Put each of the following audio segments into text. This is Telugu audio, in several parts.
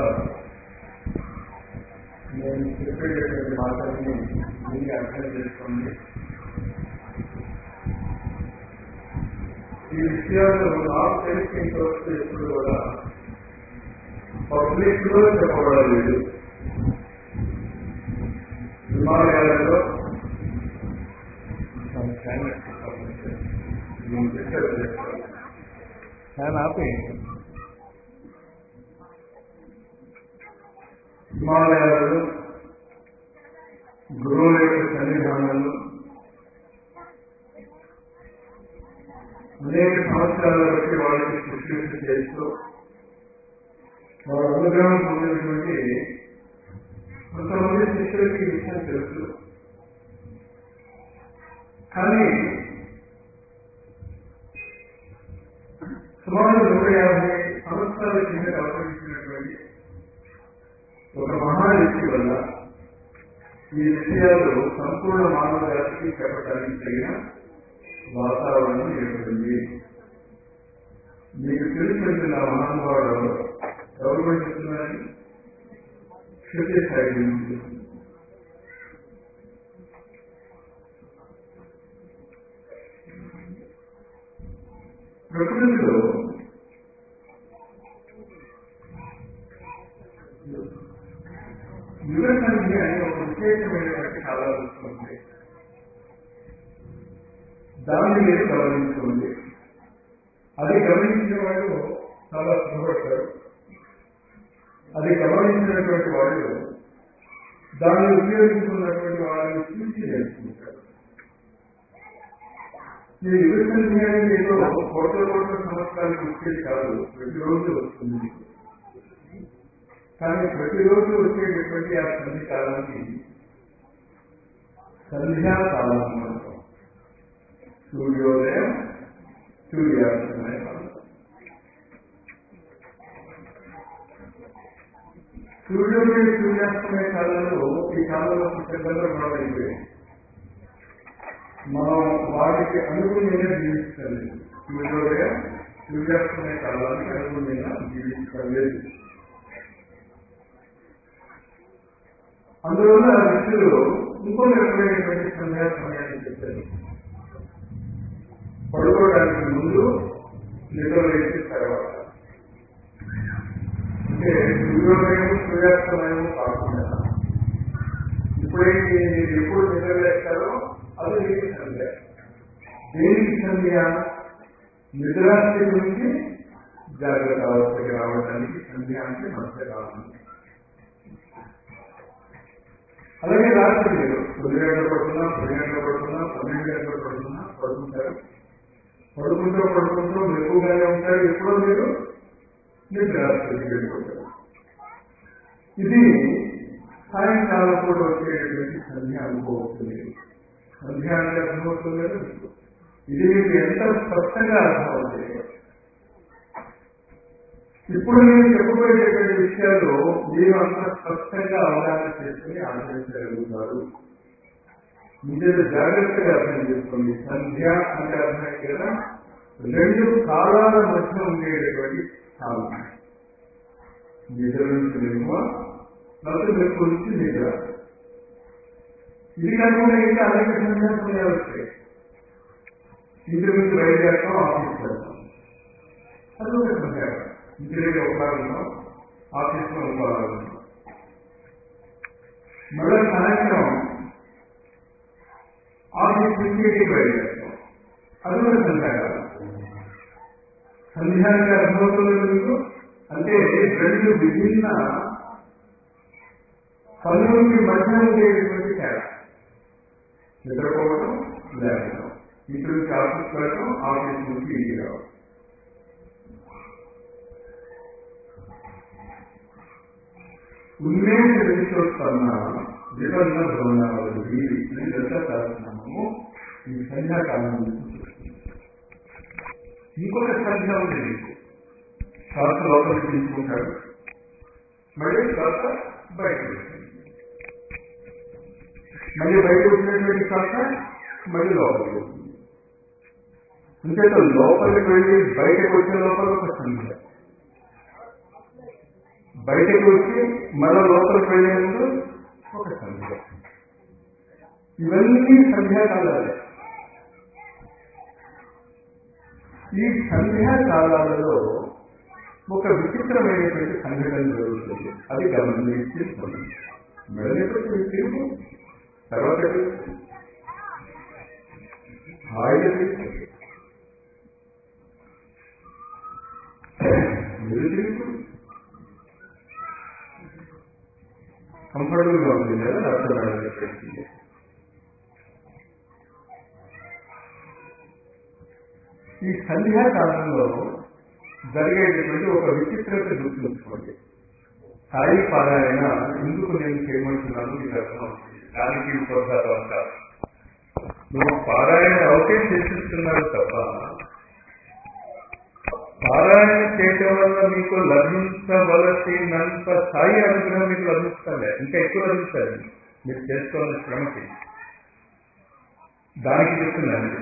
నేను చెప్పేటటువంటి మాటల్ని దీన్ని అర్థం చేసుకోండి ఈ విషయాలు నాకు తెలిసి ఇంతవరకు ఎప్పుడు కూడా పబ్లిక్ లో చెప్పబడలేదు హిమాలయాలలో ఫ్యాన్ ఆపి హిమాలయాలలో గురువుల యొక్క సన్నిధానంలో అనేక సంవత్సరాల బట్టి వాళ్ళకి శుశ్రూష చేస్తూ వాళ్ళ అనుగ్రహం పొందినటువంటి కొంతమంది శిష్యులకి ఈ విషయం తెలుసు కానీ సుమారు నూట యాభై సంవత్సరాల కింద అవతరించినటువంటి ఒక మహావ్యక్తి వల్ల ఈ విషయాలు సంపూర్ణ మానవ జాతికి చెప్పడానికి తగిన వాతావరణం ఏర్పడింది మీకు తెలిసినటువంటి ఆ మహానుభావుడు ఎవరు చెప్తున్నారని శృతి సాయి గురించి ప్రకృతిలో యువసంఖ్య అనే ఒక విశేషమైనటువంటి కాలాలు వస్తుంది దాన్ని మీరు గమనించుకోండి అది గమనించిన వాళ్ళు చాలా సుఖపడతారు అది గమనించినటువంటి వాళ్ళు దాన్ని ఉపయోగించుకున్నటువంటి వాళ్ళని చూసి నేర్చుకుంటారు ఈ యువసంఖ్యాన్ని ఏదో కోట్ల కోట్ల సంవత్సరాలకు వచ్చేది కాదు ప్రతిరోజు వస్తుంది కానీ ప్రతిరోజు వచ్చేటటువంటి ఆ సంధి కాలానికి సంధ్యాకాలం అంటాం సూర్యోదయం సూర్యాస్తమయ కాలం సూర్యోదయ సూర్యాస్తమయ కాలంలో ఈ కాలంలో సిద్ధంగా మొదలైపోయాయి మనం వాటికి అనుగుణంగా జీవిస్తలేదు సూర్యోదయ సూర్యాస్తమయ కాలానికి అనుగుణంగా జీవిస్తలేదు అందువల్ల వ్యక్తులు ఇంకో రకమైనటువంటి సంధ్యా సమయాన్ని చెప్పారు పడుకోవడానికి ముందు నిద్ర లేచి తర్వాత అంటే సూర్యోదయం సూర్యాస్తమయము కాకుండా ఇప్పుడైతే మీరు ఎప్పుడు నిద్ర లేస్తారో అది దేనికి సంధ్య దేనికి సంధ్య నిద్రాస్థితి నుంచి జాగ్రత్త అవస్థకి రావడానికి సంధ్య అంటే మధ్యకాలం అలాగే రాత్రి మీరు తొమ్మిది గంటలు పడుతున్నా పది గంటలు పడుతున్నా పన్నెండు గంటలు పడుతున్నా పడుకుంటారు పడుకుంటూ పడుకుంటూ మెరుగుగానే ఉంటారు ఎప్పుడో మీరు నిద్రాస్థితికి వెళ్ళిపోతారు ఇది సాయంకాలం కూడా వచ్చేటటువంటి సంధ్య అనుకోవస్తుంది సంధ్య అంటే అర్థమవుతుంది కదా ఇది మీకు ఎంత స్పష్టంగా అర్థమవుతుంది ఇప్పుడు నేను చెప్పబోయేటటువంటి విషయాలు మీరు అంత స్పష్టంగా అవగాహన చేసుకుని ఆచరించగలుగుతారు మీరు జాగ్రత్తగా అర్థం చేసుకోండి సంధ్య అంటే అర్థమైంది కదా రెండు కాలాల మధ్య ఉండేటటువంటి కాలం నిద్ర నుంచి నిల్వ లేకపోతే మెరుపు నుంచి నిద్ర ఇది కాకుండా ఇంకా అనేక సంధ్యా సమయాలు వస్తాయి ఇంటి నుంచి బయలుదేరతాం ఆఫీస్కి వెళ్తాం అది ఒక సంధ్య ఇంటి దగ్గర ఒక ఉన్నాం ఆఫీస్లో ఇంకో ఉన్నాం మళ్ళీ సాయంత్రం ఆఫీస్ నుంచి ఇంటికి బయలుదేరతాం అది ఒక సంధ్యాకాలం సంధ్యానికి అర్థమవుతుంది మీకు అంటే రెండు విభిన్న పనులకి మధ్య ఉండేటువంటి తేడా నిద్రపోవడం లేకపోవడం ఇంటి నుంచి ఆఫీస్ వెళ్ళడం ఆఫీస్ నుంచి ఇంటికి రావడం ఉన్మేష విషోత్పన్న విపన్న భ్రమణాలు వీరి అని దశాశాసనము ఈ సంధ్యాకాలం ఇంకొక సంధ్య ఉంది మీకు శ్వాస లోపలికి తీసుకుంటాడు మళ్ళీ శ్వాస బయటకు వస్తుంది మళ్ళీ బయట వచ్చినటువంటి శ్వాస మళ్ళీ లోపలికి వస్తుంది ఇంకేతో లోపలికి వెళ్ళి బయటకు వచ్చే లోపల ఒక సంధ్య బయటకు వచ్చి మళ్ళా లోపలికి వెళ్ళే ముందు ఒక సంధ్య ఇవన్నీ సంధ్యాకాలాలే ఈ సంధ్యాకాలాలలో ఒక విచిత్రమైనటువంటి సంఘటన జరుగుతుంది అది గమనించి మెడలేకపోతే తిరుగు తర్వాత హాయిగా తిరుగు. మీరు తిరుగు కంఫర్టబుల్ గా ఉంది కదా డాక్టర్ మేడం చెప్పేసి ఈ సంధ్యాకాలంలో జరిగేటటువంటి ఒక విచిత్రత గుర్తుంచుకోండి సాయి పారాయణ ఎందుకు నేను చేయమంటున్నాను మీకు అర్థమవుతుంది దానికి ప్రోత్సాహం కాదు నువ్వు పారాయణ అవుతే చేసిస్తున్నారు తప్ప పారాయణ చేయటం వల్ల మీకు లభించవలసినంత స్థాయి అనుగ్రహం మీకు లభిస్తుంది ఇంకా ఎక్కువ లభిస్తుంది మీరు చేసుకోవాల్సిన శ్రమకి దానికి చెప్తున్నాను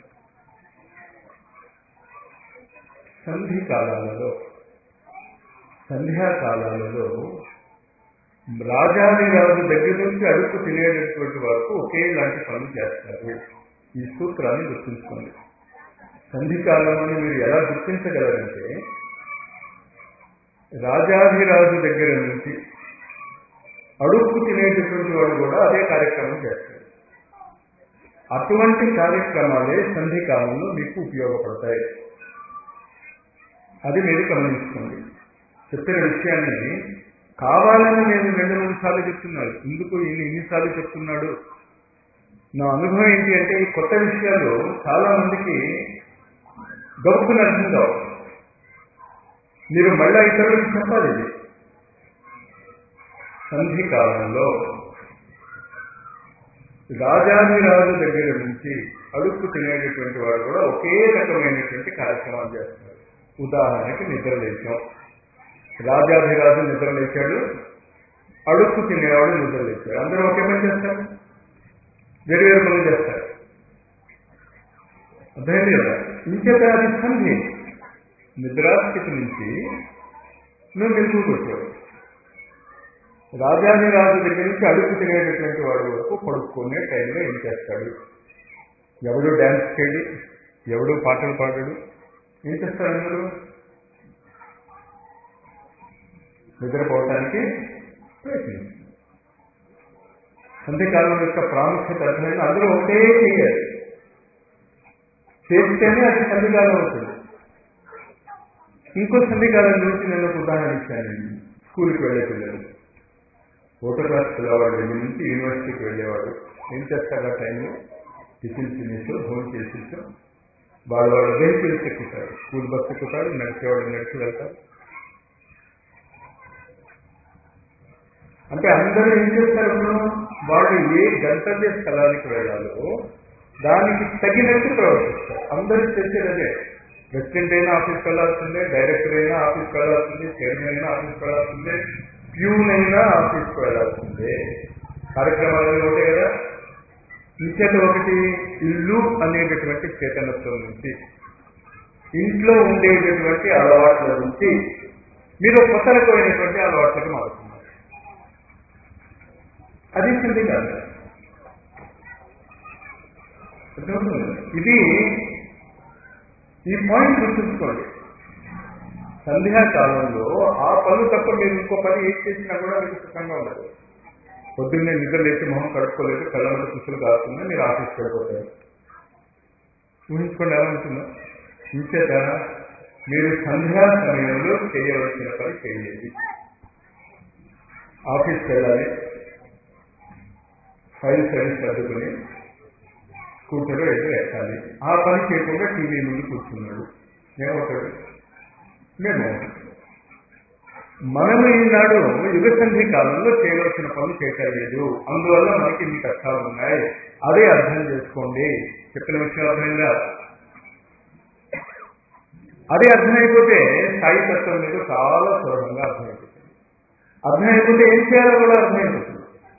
సంధి కాలాలలో సంధ్యాకాలాలలో రాజాది రాజు దగ్గర నుంచి అడుగు తినేటటువంటి వరకు ఒకేలాంటి పనులు చేస్తారు ఈ సూత్రాన్ని గుర్తుంచుకోండి సంధికాలం అని మీరు ఎలా గుర్తించగలరంటే రాజాధిరాజు దగ్గర నుంచి అడుక్కు తినేటటువంటి వాడు కూడా అదే కార్యక్రమం చేస్తారు అటువంటి కార్యక్రమాలే సంధి కాలంలో మీకు ఉపయోగపడతాయి అది మీరు గమనించుకోండి చెప్పిన విషయాన్ని కావాలని నేను రెండు మూడు సార్లు చెప్తున్నాను ఎందుకు ఈయన ఇన్నిసార్లు చెప్తున్నాడు నా అనుభవం ఏంటి అంటే ఈ కొత్త విషయాలు చాలా మందికి గొప్పలు అర్థం కావు మీరు మళ్ళా ఇతరులకు చెప్పాలి ఇది సంధి కాలంలో రాజాధిరాజు దగ్గర నుంచి అడుక్కు తినేటటువంటి వాడు కూడా ఒకే రకమైనటువంటి కార్యక్రమాలు చేస్తున్నారు ఉదాహరణకి నిద్ర లేచాం రాజాధిరాజు నిద్ర లేచాడు అడుక్కు తినేవాడు నిద్ర లేచాడు అందరూ ఒకే పని చేస్తారు వేరు వేరు పనులు చేస్తారు అర్థమైంది కదా ఇంకేత అది సంధి నిద్రాస్థితి నుంచి నువ్వు మెలుగుకు వచ్చావు రాజాధిరాజు దగ్గర నుంచి అడుగు తినేటటువంటి వాడు వరకు పడుకునే టైంలో ఏం చేస్తాడు ఎవడు డ్యాన్స్ చేయడు ఎవడు పాటలు పాడడు ఏం చేస్తారు అందరూ నిద్రపోవటానికి ప్రయత్నిస్తారు సంధికాలం యొక్క ప్రాముఖ్యత అర్థమైంది అందరూ ఒకటే చేయాలి చేస్తేనే అది సంధికాలం అవుతుంది ఇంకో సంధికాలం గురించి నేను ఒక ఉదాహరణ ఇచ్చానండి స్కూల్కి వెళ్ళే పిల్లలు ఫోటో క్లాస్ పిల్లవాడు వెళ్ళి నుంచి యూనివర్సిటీకి వెళ్ళేవాడు ఏం చేస్తాడు ఆ టైంలో టిఫిన్ తినేసి భోజనం చేసేసి వాళ్ళు వాళ్ళు వెహికల్స్ ఎక్కుతారు స్కూల్ బస్ ఎక్కుతారు నడిచేవాడు నడిచి వెళ్తారు అంటే అందరూ ఏం చేస్తారు ఇప్పుడు వాళ్ళు ఏ గంటవ్య స్థలానికి వెళ్ళాలో దానికి తగినట్టు ప్రవర్తిస్తారు అందరూ చేసేది అదే ప్రెసిడెంట్ అయినా ఆఫీస్కి వెళ్ళాల్సిందే డైరెక్టర్ అయినా ఆఫీస్కి వెళ్ళాల్సిందే చైర్మన్ అయినా ఆఫీస్కి వెళ్ళాల్సిందే ప్యూన్ అయినా ఆఫీస్కి వెళ్ళాల్సిందే కార్యక్రమాలు ఒకటే కదా ఇంచేత ఒకటి ఇల్లు అనేటటువంటి చేతనత్వం నుంచి ఇంట్లో ఉండేటటువంటి అలవాట్ల నుంచి మీరు కొత్త రకమైనటువంటి అలవాట్లకు మారుతున్నారు అది సంధి కాదు ఇది ఈ పాయింట్ గుర్తుంచుకోండి సంధ్యాకాలంలో ఆ పనులు తప్ప మీరు ఇంకో పని ఏం చేసినా కూడా మీకు సుఖంగా ఉండదు పొద్దున్నే నిద్ర లేచి మొహం కడుక్కోలేదు కళ్ళ కుసులు కాకుండా మీరు ఆఫీస్కి వెళ్ళిపోతారు ఊహించుకోండి ఎలా ఉంటుందో ఇంచేత మీరు సంధ్యా సమయంలో చేయవలసిన పని చేయలేదు ఆఫీస్కి వెళ్ళాలి ఫైల్ సర్వీస్ సర్దుకుని స్కూటర్ ఎదురు ఎక్కాలి ఆ పని చేయకుండా టీవీ ముందు కూర్చున్నాడు ఏమవుతాడు మేము మనము ఈనాడు యుగ సంధి కాలంలో చేయవలసిన పనులు చేయలేదు అందువల్ల మనకి ఇన్ని కష్టాలు ఉన్నాయి అదే అర్థం చేసుకోండి చెప్పిన విషయం అర్థమైందా అదే అర్థమైపోతే సాయి తత్వం మీకు చాలా సులభంగా అర్థమైపోతుంది అర్థమైపోతే ఏం చేయాలో కూడా అర్థమైపోతుంది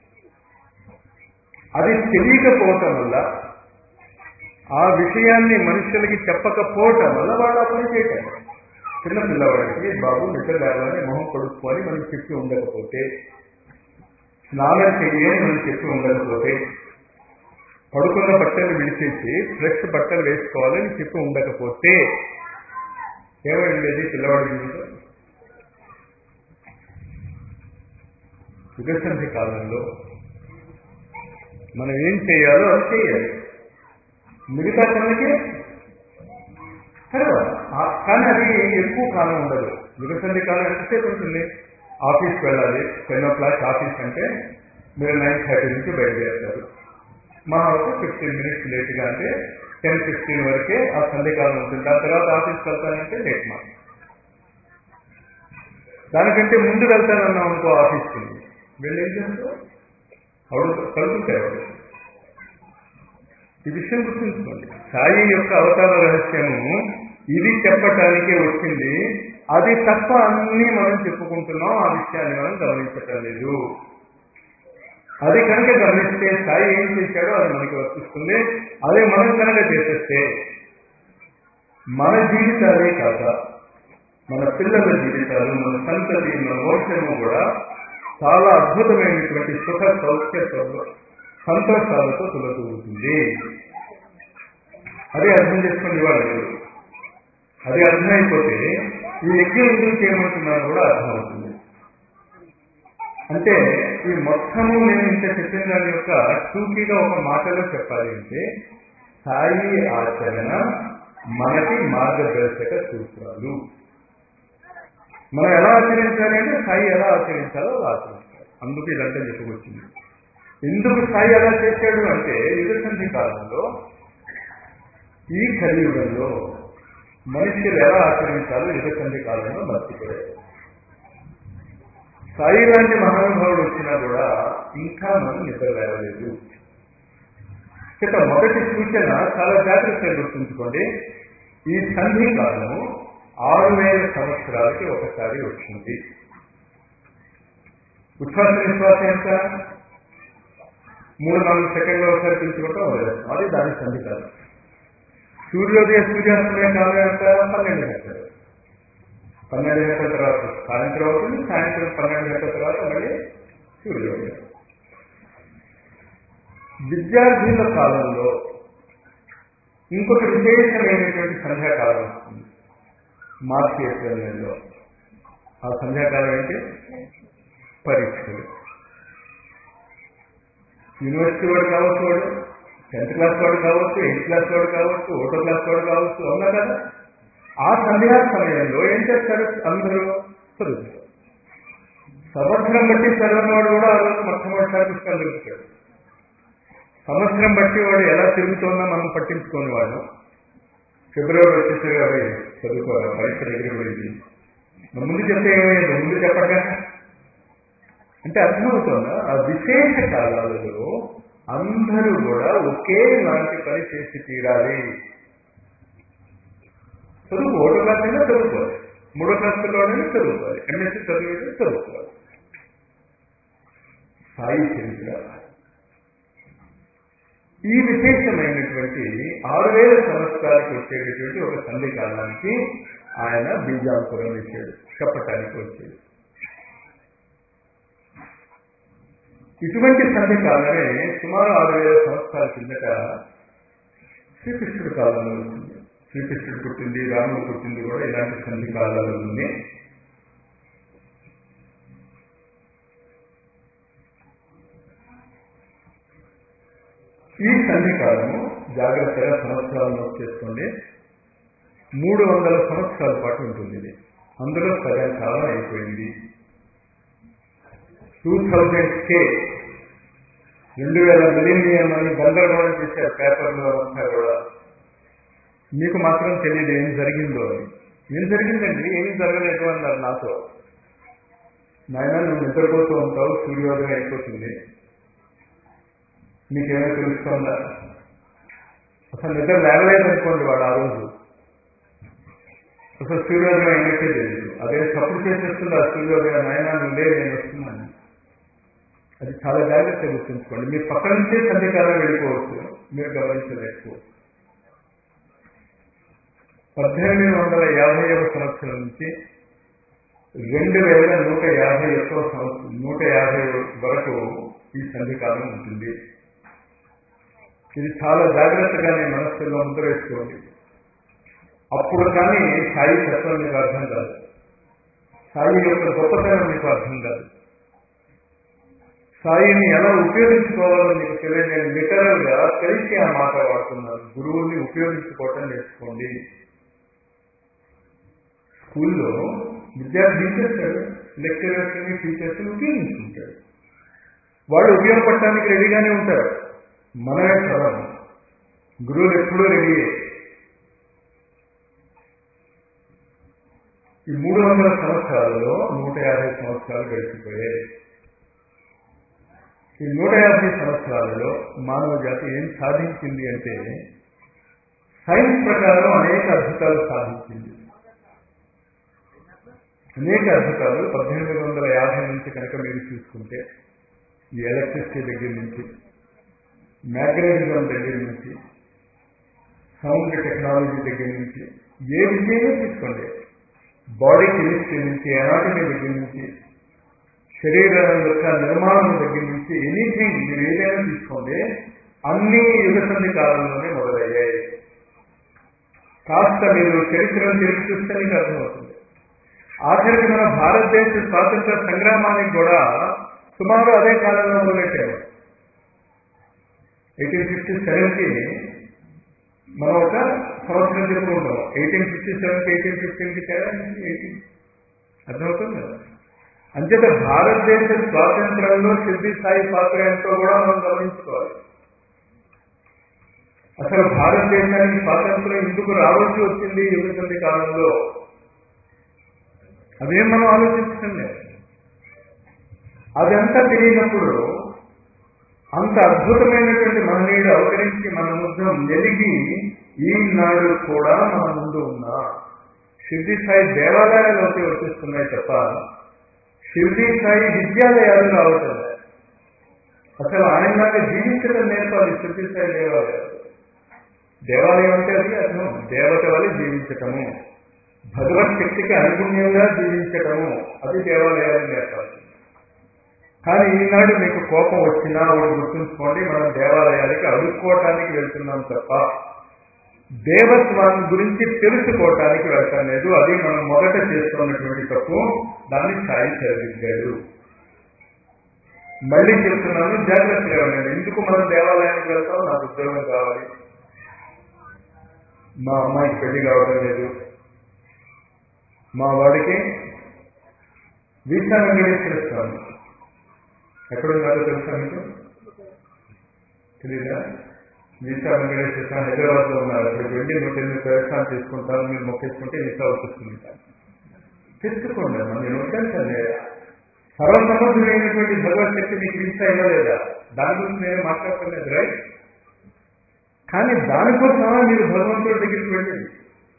అది తెలియకపోవటం వల్ల ఆ విషయాన్ని మనుషులకి చెప్పకపోవటం వల్ల వాళ్ళు ఆ పని చేయటం చిన్న పిల్లవాడికి బాబు నిద్ర లేవాలని మొహం కొడుక్కొని మనం చెప్పి ఉండకపోతే స్నానం చెయ్యని మనం చెప్పి ఉండకపోతే పడుకున్న బట్టలు విడిచేసి ఫ్రెష్ బట్టలు వేసుకోవాలని చెప్పి ఉండకపోతే ఏమైంది పిల్లవాడి జీవితం యుగసంధి కాలంలో మనం ఏం చేయాలో అది చేయాలి మిగతా పనులకి తర్వాత కానీ అది ఎక్కువ కాలం ఉండదు యుగసంధి కాలం ఎంతసేపు ఉంటుంది ఆఫీస్కి వెళ్ళాలి టెన్ ఓ క్లాక్ ఆఫీస్ అంటే మీరు నైన్ థర్టీ నుంచి బయలుదేరుతారు మా ఒక ఫిఫ్టీన్ మినిట్స్ లేట్గా అంటే టెన్ ఫిఫ్టీన్ వరకే ఆ సంధికాలం ఉంటుంది దాని తర్వాత ఆఫీస్కి వెళ్తానంటే లేట్ మా దానికంటే ముందు వెళ్తానన్నాం అనుకో ఆఫీస్కి వెళ్ళి ఏం చేస్తావు ఆవిడ కలుగుతాయి ఆవిడ ఈ విషయం గుర్తుంచుకోండి సాయి యొక్క అవతార రహస్యము ఇది చెప్పటానికే వచ్చింది అది తప్ప అన్ని మనం చెప్పుకుంటున్నాం ఆ విషయాన్ని మనం గమనించటం లేదు అది కనుక గమనిస్తే సాయి ఏం చేశాడో అది మనకి వర్తిస్తుంది అదే మనం కనుక చేసేస్తే మన జీవితాలే కాక మన పిల్లల జీవితాలు మన సంతతి మన వంశము కూడా చాలా అద్భుతమైనటువంటి సుఖ సౌఖ్య సంతోషాలతో తులతూగుతుంది అదే అర్థం చేసుకోండి ఇవాళ మీరు అది అర్థమైపోతే ఈ యజ్ఞం ఎందుకు చేయమంటున్నారో కూడా అర్థమవుతుంది అంటే ఈ మొత్తము నేను ఇంత చెప్పిన దాని యొక్క టూకీగా ఒక మాటలో చెప్పాలి అంటే సాయి ఆచరణ మనకి మార్గదర్శక సూత్రాలు మనం ఎలా ఆచరించాలి అంటే సాయి ఎలా ఆచరించాలో అలా ఆచరించాలి అందుకు ఇదంతా చెప్పుకొచ్చింది ఎందుకు సాయి ఎలా చేశాడు అంటే యుగసంధి కాలంలో ఈ కలియుగంలో మనుషులు ఎలా ఆచరించాలో యుగసంధి కాలంలో మర్చిపోయారు సాయి లాంటి మహానుభావుడు వచ్చినా కూడా ఇంకా మనం నిద్ర లేవలేదు ఇక మొదటి సూచన చాలా జాగ్రత్తగా గుర్తుంచుకోండి ఈ సంధి కాలము ఆరు వేల సంవత్సరాలకి ఒకసారి వచ్చింది ఉచ్ఛ్వాస నిశ్వాసం ఎంత మూడు నాలుగు సెకండ్లు ఒకసారి తీసుకుంటాం వదిలేస్తాం అది దాని సంధి కాలం సూర్యోదయ సూర్యాస్తమయ కాలం ఎంత పన్నెండు గంటలు పన్నెండు గంటల తర్వాత సాయంత్రం అవుతుంది సాయంత్రం పన్నెండు గంటల తర్వాత మళ్ళీ సూర్యోదయం విద్యార్థుల కాలంలో ఇంకొక విశేషమైనటువంటి సంధ్యాకాలం వస్తుంది మార్చి ఏప్రిల్ నెలలో ఆ సంధ్యాకాలం ఏంటి పరీక్షలు యూనివర్సిటీ వాడు కావచ్చు వాడు టెన్త్ క్లాస్ వాడు కావచ్చు ఎయిత్ క్లాస్ వాడు కావచ్చు ఒకటో క్లాస్ వాడు కావచ్చు అవునా కదా ఆ సంధ్యా సమయంలో ఏం చేస్తారు అందరూ చదువుతారు సంవత్సరం బట్టి చదవనివాడు కూడా ఆ రోజు మొట్టమొదటిసారి పుస్తకాలు దొరుకుతాడు సంవత్సరం బట్టి వాడు ఎలా తిరుగుతుందో మనం పట్టించుకోని వాడు ఫిబ్రవరి వచ్చేసరి చదువుకోవాలి పరీక్ష దగ్గర పోయింది ముందు చెప్తే ఏమైంది ముందు చెప్పగా అంటే అర్థమవుతుందా ఆ విశేష కాలాలలో అందరూ కూడా ఒకే లాంటి పని చేసి తీరాలి చదువు ఒకటో క్లాస్ అయినా చదువుకోవాలి మూడో క్లాస్ పిల్లవాడైనా చదువుకోవాలి ఎంఎస్సీ చదివేది చదువుకోవాలి సాయి చరిత్ర ఈ విశేషమైనటువంటి ఆరు వేల సంవత్సరాలకు వచ్చేటటువంటి ఒక సంధి కాలానికి ఆయన బీజాపురం ఇచ్చాడు చెప్పటానికి వచ్చాడు ఇటువంటి సంధి కాలమే సుమారు ఆరు వేల సంవత్సరాల కిందట శ్రీకృష్ణుడి కాలంలో వచ్చింది శ్రీకృష్ణుడు పుట్టింది రాముడు పుట్టింది కూడా ఇలాంటి సంధి కాలాలు ఉన్నాయి ఈ సంధి కాలము జాగ్రత్తగా సంవత్సరాలు నోట్ చేసుకోండి మూడు వందల సంవత్సరాల పాటు ఉంటుంది ఇది అందులో సగం కాలం అయిపోయింది టూ థౌజండ్ కే రెండు వేల మిలినియం అని గందరగోళం చేశారు పేపర్లో అంతా కూడా మీకు మాత్రం తెలియదు ఏం జరిగిందో అని ఏం జరిగిందండి ఏమీ జరగలేదు అన్నారు నాతో నాయన నువ్వు నిద్రపోతూ ఉంటావు సూర్యోదయం అయిపోతుంది నీకేమైనా తెలుస్తుందా అసలు నిద్ర లేవలేదనుకోండి వాడు ఆ రోజు అసలు సూర్యోదయం అయినట్టే తెలియదు అదే తప్పుడు చేసేస్తుంది ఆ సూర్యోదయం నాయన నువ్వే నేను వస్తున్నాను అది చాలా జాగ్రత్తగా గుర్తుంచుకోండి మీరు పక్క నుంచే సంధికాలం వెళ్ళిపోవచ్చు మీరు గమనించలేకపోవచ్చు పద్దెనిమిది వందల యాభైవ సంవత్సరం నుంచి రెండు వేల నూట యాభై ఒక్క సంవత్సరం నూట యాభై వరకు ఈ సంధికాలం ఉంటుంది ఇది చాలా జాగ్రత్తగా నేను మనస్సులో ముద్ర వేసుకోండి అప్పుడు కానీ సాయి తత్వం మీకు అర్థం కాదు సాయి యొక్క గొప్పతనం మీకు అర్థం కాదు సాయిని ఎలా ఉపయోగించుకోవాలో మీకు తెలియదు నేను లిటరల్ గా తెలిసి ఆ మాట వాడుతున్నాను గురువుల్ని ఉపయోగించుకోవటం నేర్చుకోండి స్కూల్లో విద్యార్థి ఏం చేస్తాడు లెక్చరర్స్ ని టీచర్స్ ని ఉపయోగించుకుంటాడు వాళ్ళు ఉపయోగపడటానికి రెడీగానే ఉంటారు మనమే చదవం గురువులు ఎప్పుడూ రెడీయే ఈ మూడు వందల సంవత్సరాలలో నూట యాభై సంవత్సరాలు గడిచిపోయాయి ఈ నూట యాభై సంవత్సరాలలో మానవ జాతి ఏం సాధించింది అంటే సైన్స్ ప్రకారం అనేక అద్భుతాలు సాధించింది అనేక అద్భుతాలు పద్దెనిమిది వందల యాభై నుంచి కనుక మీరు చూసుకుంటే ఈ ఎలక్ట్రిసిటీ దగ్గర నుంచి మ్యాగ్నెటిజం దగ్గర నుంచి సౌండ్ టెక్నాలజీ దగ్గర నుంచి ఏ విజయమో తీసుకోండి బాడీ కెమిస్ట్రీ నుంచి ఎనాటమీ దగ్గర నుంచి శరీరం యొక్క నిర్మాణం దగ్గర నుంచి ఎనీథింగ్ మీరు ఏదైనా తీసుకోండి అన్ని యుగసంధి కాలంలోనే మొదలయ్యాయి కాస్త మీరు చరిత్రను తెలిసి చూస్తే మీకు అర్థమవుతుంది ఆఖరికి మన భారతదేశ స్వాతంత్ర సంగ్రామానికి కూడా సుమారు అదే కాలంలో మొదలెట్టారు ఎయిటీన్ ఫిఫ్టీ సెవెన్కి మనం ఒక సంవత్సరం చెప్పుకుంటాం ఎయిటీన్ ఫిఫ్టీ సెవెన్కి ఎయిటీన్ ఫిఫ్టీన్కి తేడా ఎయిటీన్ అర్థమవుతుంది కదా అంచేత భారతదేశ స్వాతంత్రంలో సిద్ధి స్థాయి పాత్ర ఎంతో కూడా మనం గమనించుకోవాలి అసలు భారతదేశానికి స్వాతంత్రం ఎందుకు రావాల్సి వచ్చింది యుగసంధి కాలంలో అదేం మనం ఆలోచించడం లేదు అదంతా తెలియనప్పుడు అంత అద్భుతమైనటువంటి మహనీయుడు అవతరించి మన ముద్దం వెలిగి ఈనాడు కూడా మన ముందు ఉన్నా షిర్డీ స్థాయి దేవాలయాలలోకి వచ్చేస్తున్నాయి తప్ప షిర్డీ స్థాయి విద్యాలయాలు రావటం అసలు ఆయనలాగా జీవించడం నేర్పాలి షిర్డీ స్థాయి దేవాలయాలు దేవాలయం అంటే అది అర్థం దేవత వల్ల జీవించటము భగవత్ శక్తికి అనుగుణ్యంగా జీవించటము అది దేవాలయాలు నేర్పాలి కానీ ఈనాడు మీకు కోపం వచ్చినా ఒకటి గుర్తుంచుకోండి మనం దేవాలయాలకి అడుక్కోవటానికి వెళ్తున్నాం తప్ప దేవత్వాన్ని గురించి తెలుసుకోవటానికి వెళ్తాం లేదు అది మనం మొదట చేస్తున్నటువంటి తప్పు దాన్ని సాయి చదివించాడు మళ్ళీ చెప్తున్నాను జాగ్రత్తగా ఉండండి ఎందుకు మనం దేవాలయానికి వెళ్తాం నాకు ఉద్యోగం కావాలి మా అమ్మాయికి పెళ్లి కావడం లేదు మా వాడికి వీసా వెంకటేశ్వర స్వామి ఎక్కడున్నారో తెలుసా మీకు తెలీదా వీసా వెంకటేశ్వర స్వామి హైదరాబాద్ లో ఉన్నారు అక్కడికి వెళ్ళి నూట ఎనిమిది ప్రవేశాలు తీసుకుంటారు మీరు మొక్కేసుకుంటే వీసా వచ్చేస్తుంది తెచ్చుకోండి అమ్మా నేను వద్దంటే సర్వసమర్థులైనటువంటి భగవద్శక్తి మీకు వీసా ఇవ్వలేదా దాని గురించి నేను మాట్లాడలేదు రైట్ కానీ దానికోసమా మీరు భగవంతుడి దగ్గరికి వెళ్ళండి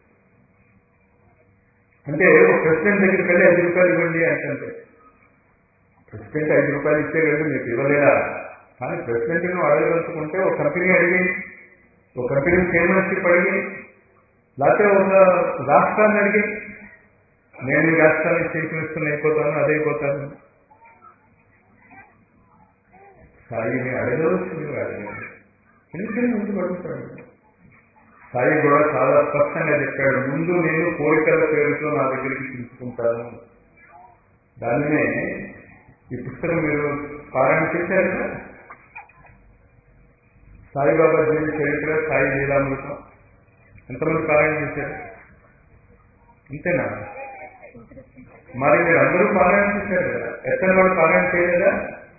అంటే ఒక ప్రెసిడెంట్ దగ్గరికి వెళ్ళి ఐదు రూపాయలు ఇవ్వండి అంటే ప్రెసిడెంట్ ఐదు రూపాయలు ఇచ్చేయగలదు మీకు ఇవ్వలేదా కానీ ప్రెసిడెంట్ను అడగదలుచుకుంటే ఒక కంపెనీ అడిగి ఒక కంపెనీ చైర్మన్షిప్ అడిగి లేకపోతే ఒక రాష్ట్రాన్ని అడిగి నేను ఈ రాష్ట్రానికి చీఫ్ మినిస్టర్ అయిపోతాను అదైపోతాను సాయిని అడగవచ్చు మీరు అడగండి ఎందుకని ముందు పడుతాడు సాయి కూడా చాలా స్పష్టంగా చెప్పాడు ముందు నేను కోరికల పేరుతో నా దగ్గరికి తీసుకుంటాను దానినే ఈ పుస్తకం మీరు పారాయణ చేశారు కదా సాయిబాబా జీవి చరిత్ర సాయి లీలామృతం ఎంతమంది పారాయణ చేశారు అంతేనా మరి మీరు అందరూ పారాయణ చేశారు కదా ఎత్తన వాళ్ళు పారాయణ చేయలేదా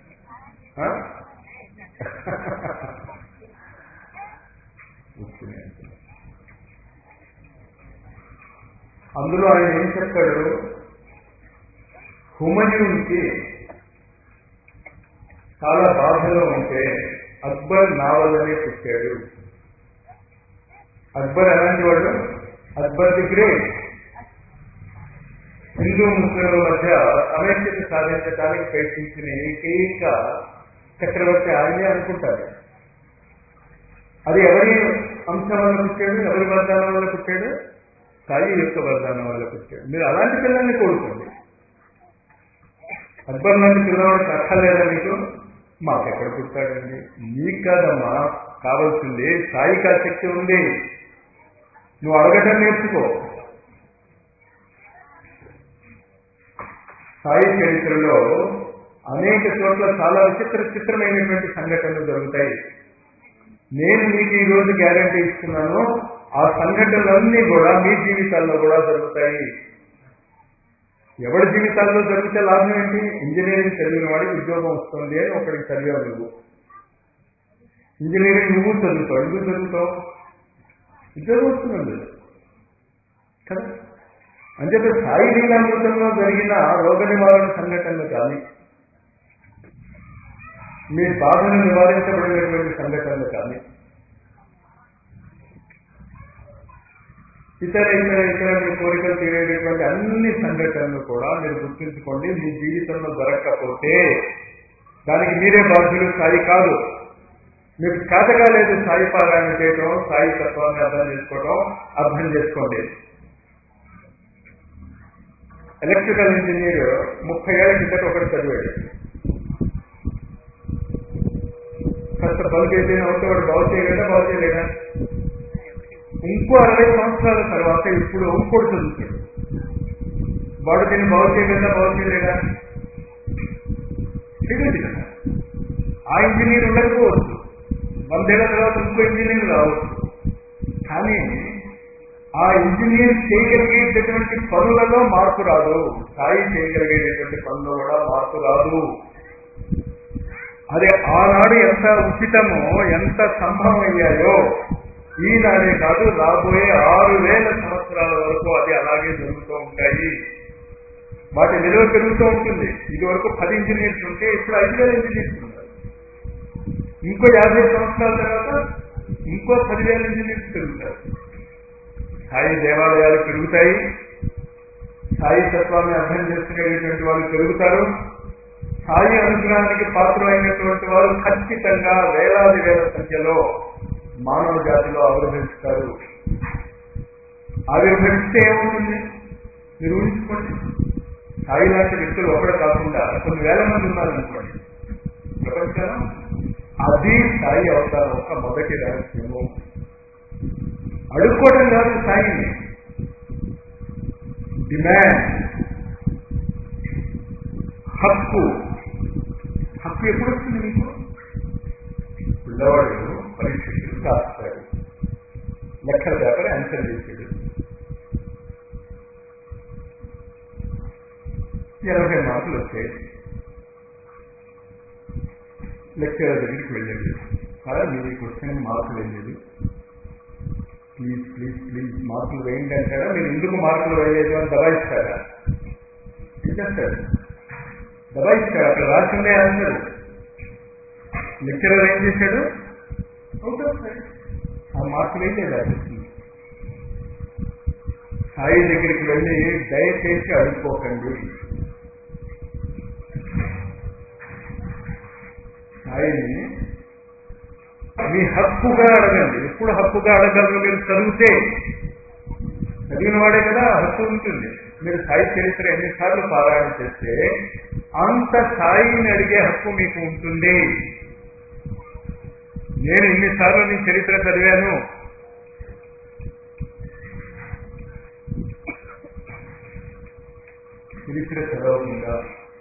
అందులో ఆయన ఏం చెప్పాడు హుమయూన్కి చాలా బాధలో ఉంటే అక్బర్ నావల్లనే పుట్టాడు అక్బర్ ఎలాంటి వాడు అక్బర్ ది గ్రేట్ హిందూ ముస్లింల మధ్య సమైక్యత సాధించడానికి ప్రయత్నించిన ఏకైక చక్రవర్తి ఆయనే అనుకుంటారు అది ఎవరి అంశం వల్ల పుట్టాడు ఎవరి వర్గాల వల్ల పుట్టాడు సాయి యొక్క వరదానం వల్ల పుట్టాడు మీరు అలాంటి పిల్లల్ని కోరుకోండి అక్బర్ లాంటి పిల్లవాడు అక్కర్లేదా మీకు మాకెక్కడ పుట్టాడండి నీకు కాదమ్మా కావాల్సింది సాయికి ఆ శక్తి ఉంది నువ్వు అడగటం నేర్చుకో సాయి చరిత్రలో అనేక చోట్ల చాలా విచిత్ర చిత్రమైనటువంటి సంఘటనలు జరుగుతాయి నేను మీకు ఈ రోజు గ్యారంటీ ఇస్తున్నాను ఆ సంఘటనలన్నీ కూడా మీ జీవితాల్లో కూడా జరుగుతాయి ఎవరి జీవితాల్లో జరిగితే లాభం ఏంటి ఇంజనీరింగ్ చదివిన వాడికి ఉద్యోగం వస్తుంది అని ఒకడికి చదివావు నువ్వు ఇంజనీరింగ్ నువ్వు చదువుతావు ఎందుకు చదువుతావు ఉద్యోగం వస్తుంది కదా అంచేత సాయి లీలామృతంలో జరిగిన రోగ నివారణ సంఘటనలు కానీ మీ బాధను నివారించబడినటువంటి సంఘటనలు కానీ ఇతర ఇతర ఇతర మీ కోరికలు తీరేటటువంటి అన్ని సంఘటనలు కూడా మీరు గుర్తుంచుకోండి మీ జీవితంలో దొరక్కపోతే దానికి మీరే బాధ్యులు సాయి కాదు మీకు చేతగా లేదు సాయి పారాయణ చేయడం సాయి తత్వాన్ని అర్థం చేసుకోవడం అర్థం చేసుకోండి ఎలక్ట్రికల్ ఇంజనీర్ ముప్పై ఏళ్ళ కిందట ఒకటి చదివాడు కాస్త బల్బ్ ఏదైనా అవుతే వాడు బాగు చేయలేదా బాగు చేయలేదా ఇంకో అరవై సంవత్సరాల తర్వాత ఇప్పుడు ఇంకోటి చదువుతాడు వాడు దీన్ని బాగు చేయలేదా బాగు చేయలేదా చేయలేదు కదా ఆ ఇంజనీర్ ఉండకపోవచ్చు వందేళ్ల తర్వాత ఇంకో ఇంజనీర్ రావచ్చు కానీ ఆ ఇంజనీర్ చేయగలిగేటటువంటి పనులలో మార్పు రాదు సాయి చేయగలిగేటటువంటి పనుల్లో కూడా మార్పు రాదు అదే ఆనాడు ఎంత ఉచితమో ఎంత సంభవం అయ్యాయో ఈనాడే కాదు రాబోయే ఆరు వేల సంవత్సరాల వరకు అది అలాగే జరుగుతూ ఉంటాయి వాటి విలువ పెరుగుతూ ఉంటుంది ఇది వరకు పది ఇంజనీర్స్ ఉంటే ఇప్పుడు ఐదు వేల ఇంజనీర్స్ ఉన్నారు ఇంకో యాభై సంవత్సరాల తర్వాత ఇంకో పదివేల ఇంజనీర్స్ పెరుగుతారు సాయి దేవాలయాలు పెరుగుతాయి సాయి తత్వాన్ని అర్థం చేసుకునేటువంటి వాళ్ళు పెరుగుతారు సాయి అనుగ్రహానికి పాత్రమైనటువంటి వారు ఖచ్చితంగా వేలాది వేల సంఖ్యలో మానవ జాతిలో ఆవిర్భవిస్తారు ఆవిర్భవిస్తే ఏమవుతుంది మీరు ఊహించుకోండి సాయి లాంటి వ్యక్తులు ఒకడు కాకుండా కొన్ని వేల మంది ఉన్నారనుకోండి ప్రపంచంలో అది సాయి అవతారం ఒక మొదటి రహస్యము అడుక్కోవడం కాదు సాయిని డిమాండ్ హక్కు హక్కు ఎప్పుడు వస్తుంది మీకు పిల్లవాడు పరీక్షలు రాస్తాడు లెక్కల పేపర్ ఆన్సర్ చేసాడు ఎనభై మార్కులు వచ్చాయి లెక్చరర్ దగ్గరికి వెళ్ళాడు సార్ మీరు ఈ క్వశ్చన్ మార్కులు వేయలేదు ప్లీజ్ ప్లీజ్ ప్లీజ్ మార్కులు వేయండి అంటారా మీరు ఎందుకు మార్కులు వేయలేదు అని దబాయిస్తారా ఏం చేస్తారు దబాయిస్తాడు అక్కడ రాసిందే ఆన్సర్ లెక్చరర్ ఏం చేశాడు అవుట్ ఆఫ్ సైడ్ ఆ మార్కులు ఏం లేదు సాయి దగ్గరికి వెళ్ళి దయచేసి అడుక్కోకండి సాయిని మీ హక్కుగా అడగండి ఎప్పుడు హక్కుగా అడగలరు మీరు చదివితే చదివిన వాడే కదా హక్కు ఉంటుంది మీరు సాయి చరిత్ర ఎన్నిసార్లు పారాయణ చేస్తే అంత సాయిని అడిగే హక్కు మీకు ఉంటుంది నేను ఇన్నిసార్లు నీ చరిత్ర చదివాను చరిత్ర చదవకుండా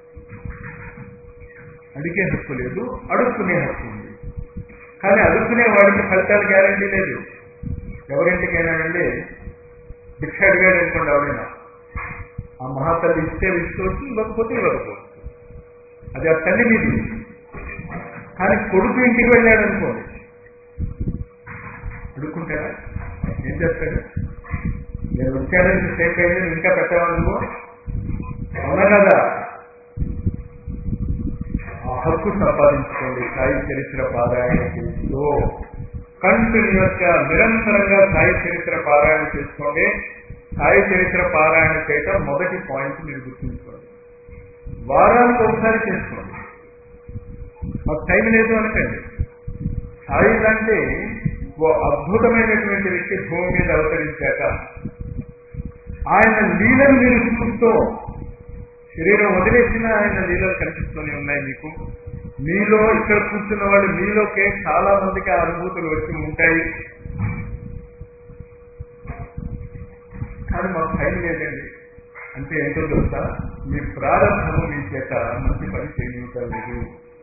అడిగే హక్కు లేదు అడుక్కునే హక్కు ఉంది కానీ అడుక్కునే వాడికి ఫలితాలు గ్యారంటీ లేదు ఎవరింటికైనా వెళ్ళి భిక్ష అడిగాడు అనుకోండి ఎవరైనా ఆ మహాతల్లి ఇస్తే ఇసుకోవచ్చు ఇవ్వకపోతే ఇవ్వకపోవచ్చు అది ఆ తల్లి మీది కానీ కొడుకు ఇంటికి వెళ్ళాడు అనుకోండి అడుక్కుంటాడా ఏం చేస్తాడు నేను వచ్చానని సేఫ్ అయింది నువ్వు ఇంకా పెట్టవాలనుకో అవునా కదా ఆ హక్కు సంపాదించుకోండి సాయి చరిత్ర పారాయణ చేస్తూ కంటిన్యూస్ గా నిరంతరంగా సాయి చరిత్ర పారాయణ చేసుకోండి సాయి చరిత్ర పారాయణ చేయటం మొదటి పాయింట్ మీరు గుర్తుంచుకోండి వారానికి ఒకసారి చేసుకోండి మాకు టైం లేదు అనకండి సాయి లాంటి ఓ అద్భుతమైనటువంటి వ్యక్తి భూమి మీద అవతరించాక ఆయన లీలను మీరు చూస్తూ శరీరం వదిలేసిన ఆయన లీలలు కనిపిస్తూనే ఉన్నాయి మీకు మీలో ఇక్కడ కూర్చున్న వాళ్ళు మీలోకే చాలా మందికి ఆ అనుభూతులు వచ్చి ఉంటాయి కానీ మాకు టైం లేదండి అంటే ఏంటో తెలుసా మీ ప్రారంభము మీ చేత మంచి పని చేయటం లేదు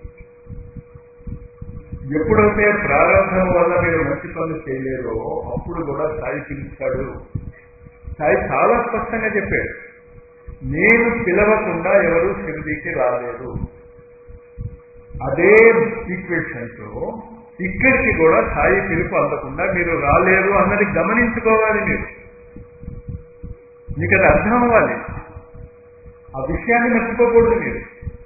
ఎప్పుడైతే ప్రారంభం వల్ల మీరు మంచి పనులు చేయలేరో అప్పుడు కూడా సాయి పిలుస్తాడు సాయి చాలా స్పష్టంగా చెప్పాడు నేను పిలవకుండా ఎవరు షిరిడీకి రాలేరు అదే ఈక్వేషన్ తో ఇక్కడికి కూడా సాయి పిలుపు అందకుండా మీరు రాలేరు అన్నది గమనించుకోవాలి మీరు మీకు అది అర్థం అవ్వాలి ఆ విషయాన్ని మర్చిపోకూడదు మీరు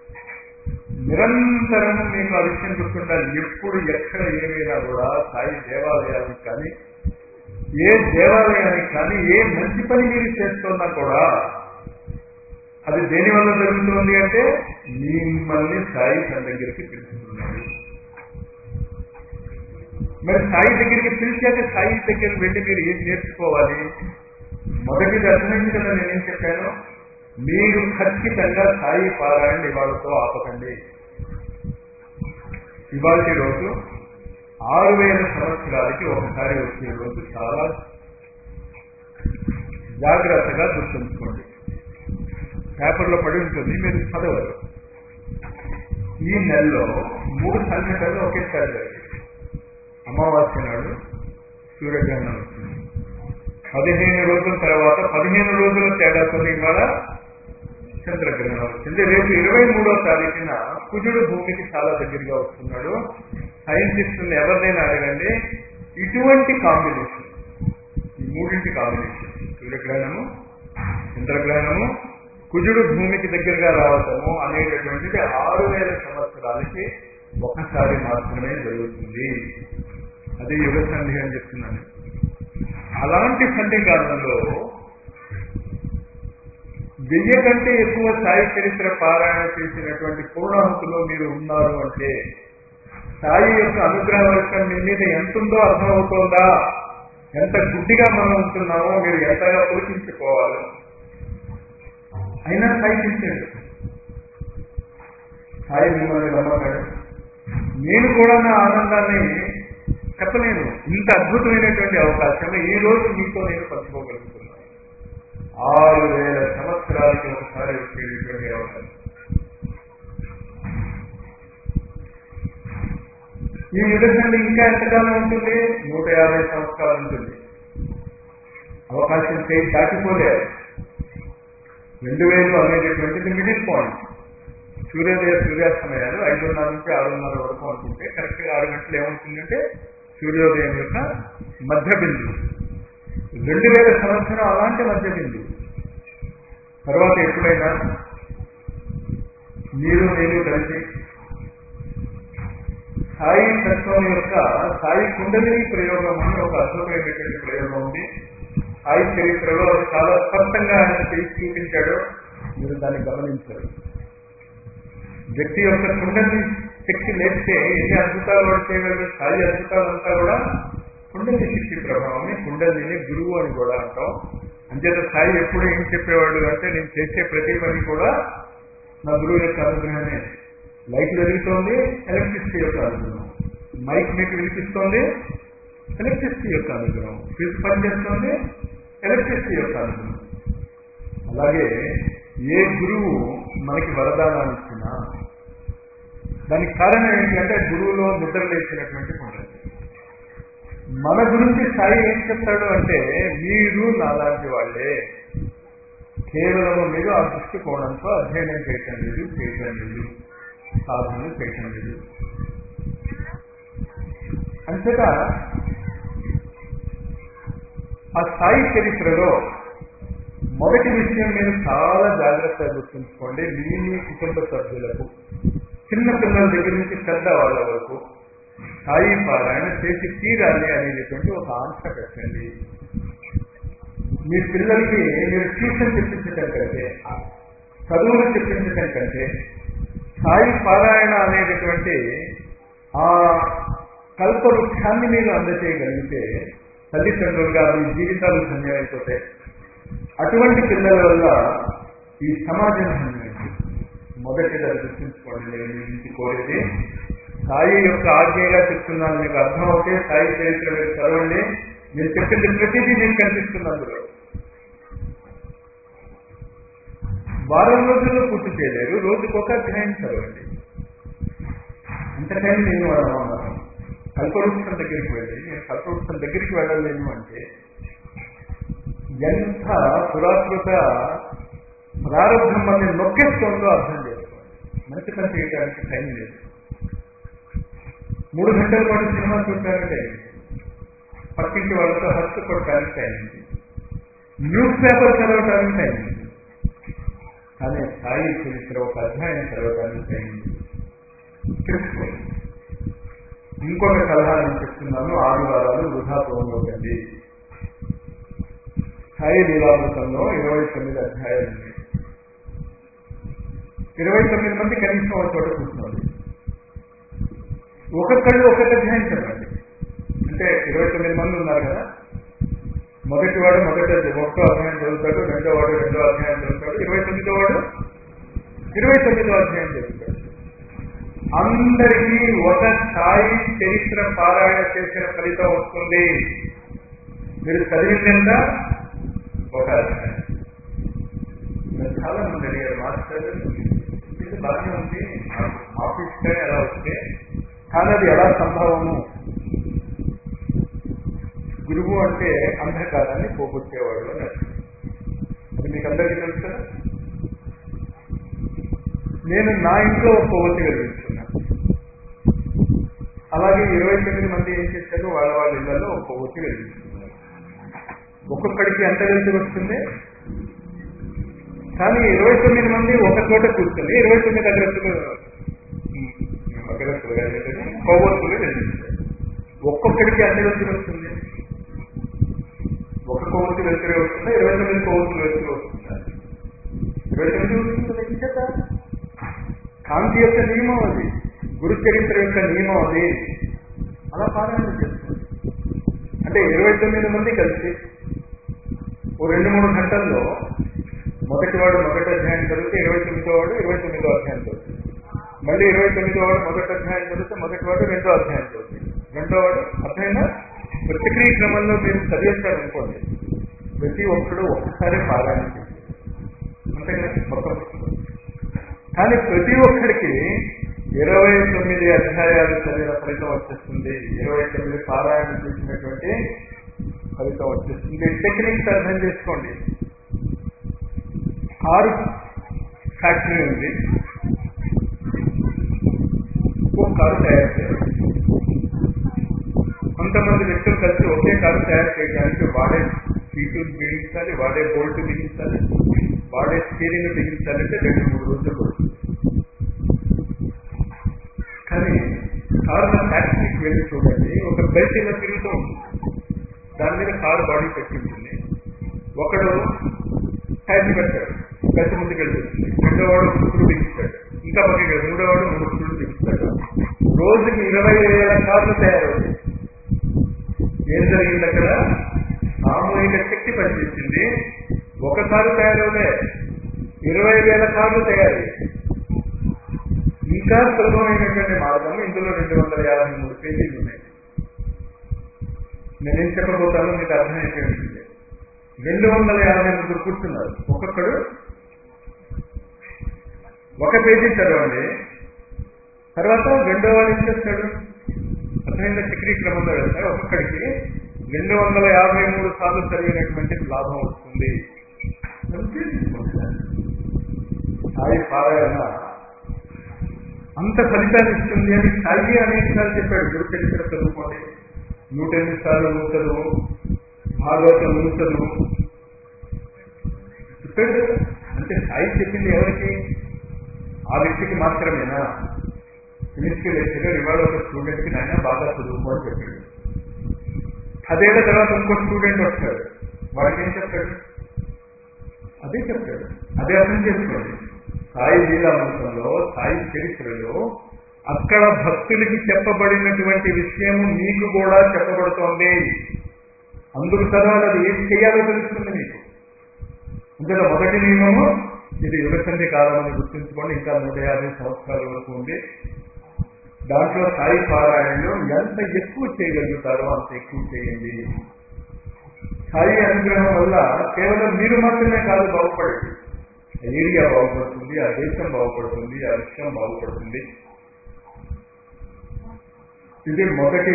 నిరంతరం మీకు ఆ విషయం గుర్తుండాలి ఎప్పుడు ఎక్కడ ఏమైనా కూడా సాయి దేవాలయానికి కానీ ఏ దేవాలయానికి కానీ ఏ మంచి పని మీరు చేస్తున్నా కూడా అది దేని వల్ల జరుగుతుంది అంటే మిమ్మల్ని సాయి తన దగ్గరికి పిలుస్తున్నాడు మరి సాయి దగ్గరికి పిలిచాక సాయి దగ్గరికి వెళ్ళి మీరు ఏం నేర్చుకోవాలి మొదటిది అర్థమించడం నేనేం చెప్పాను మీరు ఖచ్చితంగా సాయి పారాయణ ఇవాళతో ఆపకండి ఇవాళ రోజు ఆరు వేల సంవత్సరాలకి ఒకసారి వచ్చే రోజు చాలా జాగ్రత్తగా గుర్తుంచుకోండి పేపర్లో పడి ఉంటుంది మీరు చదవరు ఈ నెలలో మూడు సంఘటనలు ఒకేసారి జరిగాయి అమావాస్య నాడు సూర్యగ్రహణం వచ్చింది పదిహేను రోజుల తర్వాత పదిహేను రోజుల తేడాతో ఇవాళ చంద్రగ్రహణం వచ్చింది రేపు ఇరవై మూడో తారీఖున కుజుడు భూమికి చాలా దగ్గరగా వస్తున్నాడు సైంటిస్టులు ఎవరినైనా అడగండి ఇటువంటి కాంబినేషన్ ఈ మూడింటి కాంబినేషన్ సూర్యగ్రహణము చంద్రగ్రహణము కుజుడు భూమికి దగ్గరగా రావటము అనేటటువంటిది ఆరు వేల సంవత్సరాలకి ఒకసారి మాత్రమే జరుగుతుంది అది యుగ సంధి అని చెప్తున్నాను అలాంటి సంధి కాలంలో వెయ్యి కంటే ఎక్కువ సాయి చరిత్ర పారాయణ చేసినటువంటి పూర్ణాహుతులో మీరు ఉన్నారు అంటే సాయి యొక్క అనుగ్రహ వర్షం మీ మీద ఎంత ఉందో అర్థమవుతోందా ఎంత గుడ్డిగా మనం ఉంటున్నామో మీరు ఎంతగా పోషించుకోవాలి అయినా సాయి పిలిచాడు సాయి మిమ్మల్ని నమ్మకాడు నేను కూడా నా ఆనందాన్ని చెప్పలేను ఇంత అద్భుతమైనటువంటి అవకాశం ఈ రోజు మీతో నేను పంచుకోగలుగుతున్నాను ఆరు వేల సంవత్సరాలకి ఒకసారి వచ్చేటటువంటి అవకాశం ఈ యుగంలో ఇంకా ఎంతకాలం ఉంటుంది నూట యాభై సంవత్సరాలు ఉంటుంది అవకాశం చేయి దాటిపోలేదు రెండు వేలు అనేటటువంటిది మిడిల్ పాయింట్ సూర్యోదయ సూర్యాస్తమయాలు ఐదున్నర నుంచి ఆరున్నర వరకు అనుకుంటే కరెక్ట్గా ఆరు గంటలు ఏమవుతుందంటే సూర్యోదయం యొక్క మధ్య బిందువు రెండు వేల సంవత్సరం అలాంటి మధ్య బిందువు తర్వాత ఎప్పుడైనా మీరు నేను కలిసి సాయి తత్వం యొక్క సాయి కుండలిని ప్రయోగం అని ఒక అద్భుతమైనటువంటి ప్రయోగం ఉంది సాయి చరిత్రలో అది చాలా స్పష్టంగా ఆయన చేసి చూపించాడు మీరు దాన్ని గమనించారు వ్యక్తి యొక్క కుండలి శక్తి లేస్తే ఎన్ని అద్భుతాలు వాడు చేయగలరు సాయి అద్భుతాలంతా కూడా కుండలి శక్తి ప్రభావమే కుండలిని గురువు అని కూడా అంటాం అంచేత సాయి ఎప్పుడు ఏం చెప్పేవాడు అంటే నేను చేసే ప్రతి పని కూడా నా గురువు యొక్క అనుగ్రహమే లైట్ వెలుగుతోంది ఎలక్ట్రిసిటీ యొక్క అనుగ్రహం మైక్ మీకు వినిపిస్తోంది ఎలక్ట్రిసిటీ యొక్క అనుగ్రహం ఫ్రిడ్జ్ పనిచేస్తోంది ఎలక్ట్రిసిటీ యొక్క అనుగ్రహం అలాగే ఏ గురువు మనకి వరదానాన్ని ఇచ్చినా దానికి కారణం ఏంటంటే గురువులో నిద్ర లేచినటువంటి కొండలు మన గురించి సాయి ఏం చెప్తాడు అంటే మీరు నాలాంటి వాళ్ళే కేవలము మీరు ఆ దృష్టికోణంతో అధ్యయనం చేయటం లేదు చేయటం లేదు సాధనలు చేయటం లేదు అంతటా ఆ సాయి చరిత్రలో మొదటి విషయం మీరు చాలా జాగ్రత్తగా గుర్తుంచుకోండి మీ మీ కుటుంబ సభ్యులకు చిన్న పిల్లల దగ్గర నుంచి పెద్ద వాళ్ళ వరకు సాయి పారాయణ చేసి తీరాలి అనేటువంటి ఒక ఆంక్ష పెట్టండి మీ పిల్లలకి మీరు ట్యూషన్ చెప్పించటం కంటే చదువులు చెప్పించటం కంటే సాయి పారాయణ అనేటటువంటి ఆ కల్పవృక్షాన్ని మీరు అందజేయగలిగితే తల్లిదండ్రులుగా మీ జీవితాలు ధన్యమైపోతాయి అటువంటి పిల్లల వల్ల ఈ సమాజం హన్యండి మొదటిగా గుర్తుంచుకోండి నేను మీ నుంచి కోరేది సాయి యొక్క ఆజ్ఞగా చెప్తున్నాను మీకు అర్థం అవుతే సాయి చరిత్ర మీరు చదవండి నేను చెప్పింది ప్రతిదీ మీకు కనిపిస్తుంది అందులో వారం రోజుల్లో పూర్తి చేయలేరు రోజుకు ఒక అధ్యాయం చదవండి అంత టైం నేను వాళ్ళం కల్పవృక్షం దగ్గరికి వెళ్ళి నేను కల్పవృక్షం దగ్గరికి వెళ్ళలేను అంటే ఎంత పురాకృత ప్రారంభం మన నొక్కేస్తోందో అర్థం చేసుకోండి మంచి పని చేయడానికి టైం లేదు మూడు గంటల పాటు సినిమా చూడడానికి టైం లేదు పక్కింటి వాళ్ళతో హస్తు కొట్టడానికి టైం ఉంది న్యూస్ పేపర్ చదవడానికి టైం ఉంది కానీ సాయి చరిత్ర ఒక అధ్యాయం చదవడానికి టైం ఉంది తెలుసుకోండి ఇంకొక సలహా నేను చెప్తున్నాను ఆదివారాలు వృధా పోగొట్టండి సాయి లీలామృతంలో ఇరవై తొమ్మిది అధ్యాయాలు ఉన్నాయి ఇరవై తొమ్మిది మంది కనీసం ఒక చోట కూర్చోండి ఒక్కొక్కళ్ళు ఒక్కొక్క అధ్యాయం చదవండి అంటే ఇరవై తొమ్మిది మంది ఉన్నారు కదా మొదటి వాడు మొదటి ఒక్కో అధ్యాయం చదువుతాడు రెండో వాడు రెండో అధ్యాయం చదువుతాడు ఇరవై తొమ్మిదో వాడు ఇరవై తొమ్మిదో అధ్యాయం చదువుతాడు అందరికీ ఒక స్థాయి చరిత్ర పారాయణ చేసిన ఫలితం వస్తుంది మీరు చదివిందంతా ఒక అధ్యాయం మీరు చాలా మంది అడిగారు మాస్టర్ ఇది బాగానే ఉంది ఆఫీస్ ఎలా వస్తే కానీ అది ఎలా సంభవము గురువు అంటే అంధకారాన్ని పోగొట్టేవాడు అని అర్థం అది మీకు అందరికీ తెలుసు కదా నేను నా ఇంట్లో ఒక కొవ్వొత్తి వెలిగిస్తున్నా అలాగే ఇరవై తొమ్మిది మంది ఏం చేశారు వాళ్ళ వాళ్ళ ఇళ్లలో ఒక కొవ్వొత్తి వెలిగిస్తున్నారు ఒక్కొక్కడికి ఎంత వెళ్తూ వస్తుంది కానీ ఇరవై తొమ్మిది మంది ఒక చోట కూర్చొని ఇరవై తొమ్మిది అగ్రస్తులు అగ్రస్తులు కొవ్వొత్తులు వెలిగిస్తారు ఒక్కొక్కడికి ఎంత వెళ్తూ వస్తుంది ఒక కొవ్వొత్తి వెళ్తూనే వస్తుందా ఇరవై తొమ్మిది కొవ్వొత్తులు వెళ్తూ వస్తుందా ఇరవై తొమ్మిది వస్తుంది లెక్కించట కాంతి యొక్క నియమం అది గురు చరిత్ర యొక్క నియమం అది అలా పారాయణ చేస్తుంది అంటే ఇరవై తొమ్మిది మంది కలిసి ఓ రెండు మూడు గంటల్లో మొదటి వాడు మొదటి అధ్యాయం చదివితే ఇరవై తొమ్మిదో వాడు ఇరవై తొమ్మిదో అధ్యాయం చదువుతుంది మళ్ళీ ఇరవై తొమ్మిదో వాడు మొదటి అధ్యాయం చదివితే మొదటి వాడు రెండో అధ్యాయం చదువుతుంది రెండో వాడు అర్థమైనా ప్రతిక్రియ క్రమంలో మీరు చదివేస్తారనుకోండి ప్రతి ఒక్కడు ఒక్కసారి పారాయణ చేస్తారు అంతే కదా మొత్తం కానీ ప్రతి ఒక్కరికి ఇరవై తొమ్మిది అధ్యాయాలు చదివిన ఫలితం వచ్చేస్తుంది ఇరవై తొమ్మిది పారాయణ చేసినటువంటి ఫలితం వచ్చేస్తుంది టెక్నిక్స్ అర్థం చేసుకోండి కారు ఫ్యాక్టరీ ఉంది ఒక కారు తయారు చేయాలి కొంతమంది వ్యక్తులు కలిసి ఒకే కారు తయారు చేయడానికి వాడే సీట్లు బిగించాలి వాడే బోల్ట్ బిగించాలి వాడే స్టీరింగ్ బిగించాలంటే రెండు మూడు రోజులు పడుతుంది కానీ కారుల ఫ్యాక్టరీకి వెళ్ళి చూడండి ఒక బెల్ట్ ఇలా తిరుగుతూ ఉంటుంది దాని మీద కారు బాడీ పెట్టి ఉంటుంది ఒకడు టైర్ పెడతాడు బెల్ట్ ముందుకు వెళ్తుంది రెండో వాడు ముక్కుడు బిగిస్తాడు ఇంకా పక్కకి మూడో వాడు ముక్కుడు బిగిస్తాడు రోజుకి ఇరవై వేల కార్లు తయారవుతాయి ఏం జరిగింది అక్కడ సామూహిక శక్తి పనిచేసింది ఒక కారు తయారవులే ఇరవై వేల కార్లు తయారయ్యాయి ఇంకా సులభమైనటువంటి మార్గం ఇందులో రెండు వందల యాభై మూడు పేజీలు ఉన్నాయి నేనేం చెప్పబోతానో మీకు అర్థమైపోయి ఉంటుంది రెండు వందల యాభై ముగ్గురు కూర్చున్నారు ఒక్కొక్కడు ఒక పేజీ చదవండి తర్వాత రెండో వాడు ఏం చేస్తాడు అర్థమైన చక్రీ క్రమంలో వెళ్తారు ఒక్కొక్కడికి రెండు వందల యాభై మూడు సార్లు చదివినటువంటి లాభం వస్తుంది సాయి పారాయణ అంత ఫలితాన్ని ఇస్తుంది అని సాయి అనేక సార్లు చెప్పాడు గురు చరిత్ర చదువుకోండి నూట ఎనిమిది సార్లు నువ్వు చదువు భాగవతం నువ్వు చదువు చెప్పాడు కదా అంటే సాయి చెప్పింది ఎవరికి ఆ వ్యక్తికి మాత్రమేనా కెమిస్ట్రీ లెక్చరర్ ఇవాళ ఒక స్టూడెంట్కి నాయన బాగా చదువుకో అని చెప్పాడు పదేళ్ల తర్వాత ఇంకో స్టూడెంట్ వస్తాడు వాడికి ఏం చెప్తాడు అదే చెప్తాడు అదే అర్థం చేసుకోండి సాయి లీలామృతంలో సాయి చరిత్రలో అక్కడ భక్తులకి చెప్పబడినటువంటి విషయము మీకు కూడా చెప్పబడుతోంది అందుకు చదవాలి అది ఏం చేయాలో తెలుస్తుంది మీకు ఇందులో మొదటి నియమము ఇది యుగసంధి కాలం అని గుర్తుంచుకోండి ఇంకా నూట యాభై సంవత్సరాల వరకు ఉంది దాంట్లో సాయి పారాయణలో ఎంత ఎక్కువ చేయగలుగుతారో అంత ఎక్కువ చేయండి సాయి అనుగ్రహం వల్ల కేవలం మీరు మాత్రమే కాదు బాగుపడేది ఆ ఏరియా బాగుపడుతుంది ఆ దేశం బాగుపడుతుంది ఆ విషయం బాగుపడుతుంది ఇది మొదటి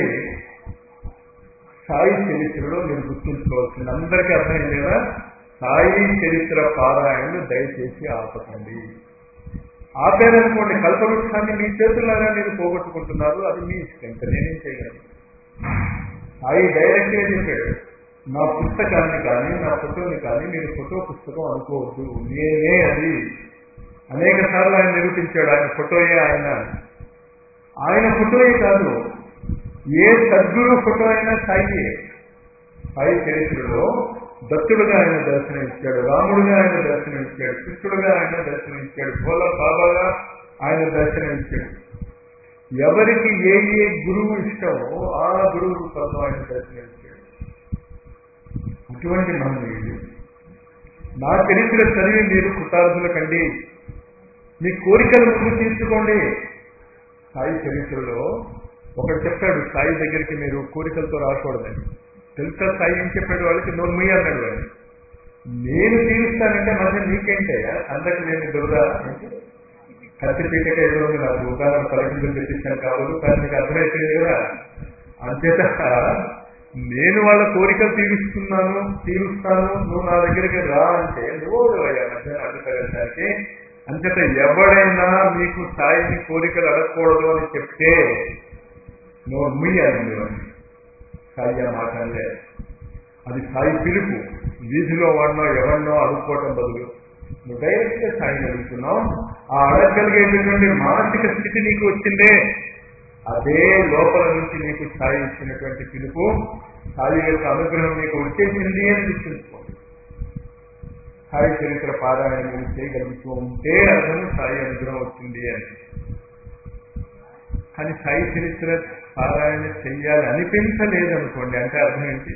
సాయి చరిత్రలో మీరు గుర్తుంచుకోవాల్సింది అందరికీ అర్థమైంది కదా సాయి చరిత్ర పారాయణలు దయచేసి ఆపకండి ఆపారనుకోండి కల్పవృక్షాన్ని మీ చేతులారా మీరు పోగొట్టుకుంటున్నారు అది మీ ఇష్టం ఇంకా నేనేం చేయగలను సాయి డైరెక్ట్ గా చెప్పాడు నా పుస్తకాన్ని కానీ నా ఫోటోని కానీ మీరు ఫోటో పుస్తకం అనుకోవద్దు నేనే అది అనేక సార్లు ఆయన నిరూపించాడు ఆయన ఫోటోయే ఆయన ఆయన ఫోటోయే కాదు ఏ సద్గురు ఫోటో అయినా సాయి సాయి చరిత్రలో దత్తుడుగా ఆయన దర్శనం ఇచ్చాడు రాముడుగా ఆయన దర్శనం ఇచ్చాడు కృష్ణుడుగా ఆయన దర్శనం ఇచ్చాడు భోల బాబాగా ఆయన దర్శనం ఇచ్చాడు ఎవరికి ఏ ఏ గురువు ఇష్టమో ఆ గురువు రూపంలో ఆయన దర్శనం ఇచ్చాడు అటువంటి మహనీయుడు నా చరిత్ర చదివి మీరు కృతార్థుల కండి మీ కోరికలు ముందు తీర్చుకోండి సాయి చరిత్రలో ఒకడు చెప్పాడు సాయి దగ్గరికి మీరు కోరికలతో రాకూడదని తెలుసా సాయి ఏం చెప్పాడు వాళ్ళకి నోరు ముయ్య అన్నాడు వాడిని నేను తీరుస్తానంటే మధ్య నీకేంటయ్యా అందరికి నేను దురద కత్తి పీటక ఏదో ఉంది నాకు ఉదాహరణ తలకిందులు తెప్పించాను కావద్దు కానీ మీకు అర్థమైపోయింది కదా అంచేత నేను వాళ్ళ కోరికలు తీరుస్తున్నాను తీరుస్తాను నువ్వు నా దగ్గరికి రా అంటే నువ్వు అయ్యా మధ్య అడ్డు తగలడానికి అంచేత ఎవడైనా మీకు సాయిని కోరికలు అడగకూడదు అని చెప్తే నువ్వు ముయ్యాలి మీరు సాయి ఆ మాట అనలే అది సాయి పిలుపు వీధిలో వాడినో ఎవరినో అడుక్కోవటం బదులు నువ్వు డైరెక్ట్ గా సాయిని అడుగుతున్నావు ఆ అడగగలిగేటటువంటి మానసిక స్థితి నీకు వచ్చిందే అదే లోపల నుంచి నీకు సాయి ఇచ్చినటువంటి పిలుపు సాయి యొక్క అనుగ్రహం నీకు వచ్చేసింది అని గుర్తుంచుకోండి సాయి చరిత్ర పారాయణ మీరు చేయగలుగుతూ ఉంటే అర్థం సాయి అనుగ్రహం వచ్చింది అని కానీ సాయి చరిత్ర పారాయణ చెయ్యాలి అనిపించలేదనుకోండి అంటే అర్థం ఏంటి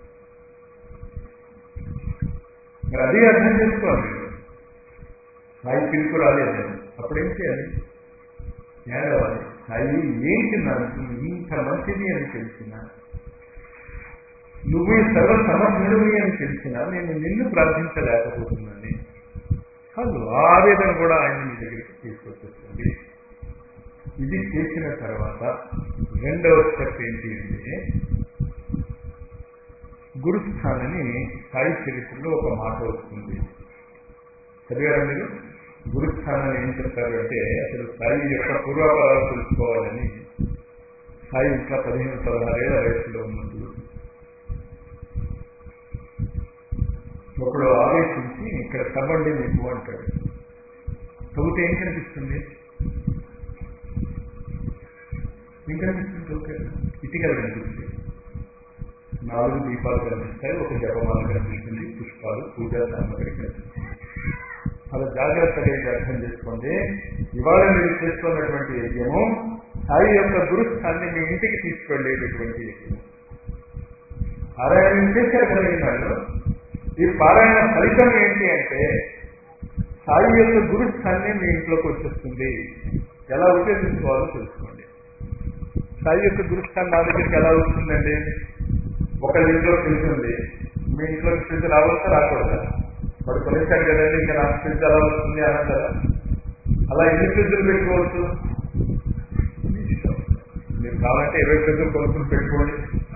మరి అది అర్థం చేసుకోవాలి మీరు సాయి పిలుపు రాలేదు అప్పుడు ఏం చేయాలి ఏడవాలి సాయి ఏంటి నాకు ఇంత మంచిది అని తెలిసిన నువ్వు ఈ సర్వ సమర్థుడివి అని తెలిసినా నేను నిన్ను ప్రార్థించలేకపోతున్నాను కాదు ఆ ఆవేదన కూడా ఆయన మీ దగ్గరికి తీసుకొచ్చేస్తుంది ఇది చేసిన తర్వాత రెండవ స్టెప్ ఏంటి అంటే గురుస్థానని సాయి చరిత్రలో ఒక మాట వస్తుంది చదివారా మీరు గురుస్థానాన్ని ఏం చెప్తారు అంటే అసలు సాయి యొక్క పూర్వాపరాలు తెలుసుకోవాలని సాయి ఇంకా పదిహేను పదహారేళ్ల వయసులో ఉన్నప్పుడు ఒకడు ఆవేశించి ఇక్కడ తవ్వండి మీకు అంటాడు తవ్వుతే ఏం కనిపిస్తుంది ఏం కనిపిస్తుంది తవ్వుతే ఇటుకలు కనిపిస్తుంది నాలుగు దీపాలు కనిపిస్తాయి ఒక జపమాల కనిపిస్తుంది పుష్పాలు పూజా సామగ్రి కనిపిస్తుంది అలా జాగ్రత్తగా ఇది అర్థం చేసుకోండి ఇవాళ మీరు చేస్తున్నటువంటి యజ్ఞము సాయి యొక్క గురుస్థాన్ని మీ ఇంటికి తీసుకెళ్లేటటువంటి యజ్ఞం పారాయణం చేశారు కలిగిన వాళ్ళు ఈ పారాయణ ఫలితం ఏంటి అంటే సాయి యొక్క గురుస్థాన్ని మీ ఇంట్లోకి వచ్చేస్తుంది ఎలా ఉపయోగించుకోవాలో తెలుసుకోండి సాయి యొక్క గురుస్థానం నా దగ్గరికి ఎలా వస్తుందండి ఒకళ్ళ ఇంట్లో ఫ్రిడ్జ్ ఉంది మీ ఇంట్లో ఫ్రిడ్జ్ రావచ్చా రాకూడదా వాడు కొనేసాడు కదండి ఇంకా నాకు ఫ్రిడ్జ్ ఎలా వస్తుంది అన్నారు కదా అలా ఎన్ని ఫ్రిడ్జ్లు పెట్టుకోవచ్చు మీ ఇష్టం మీరు కావాలంటే ఇరవై ఫ్రిడ్జ్లు కొనుక్కుని పెట్టుకోండి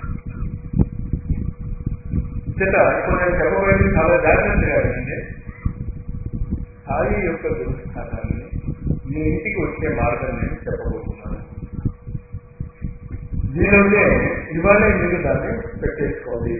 చేత ఇప్పుడు నేను చెప్పబోయేది చాలా జాగ్రత్తగా వినండి సాయి యొక్క గురుస్థానాన్ని మీ ఇంటికి వచ్చే మార్గం నేను చెప్పబోతున్నాను వీలైతే ఇవాళే మీరు దాన్ని పెట్టేసుకోండి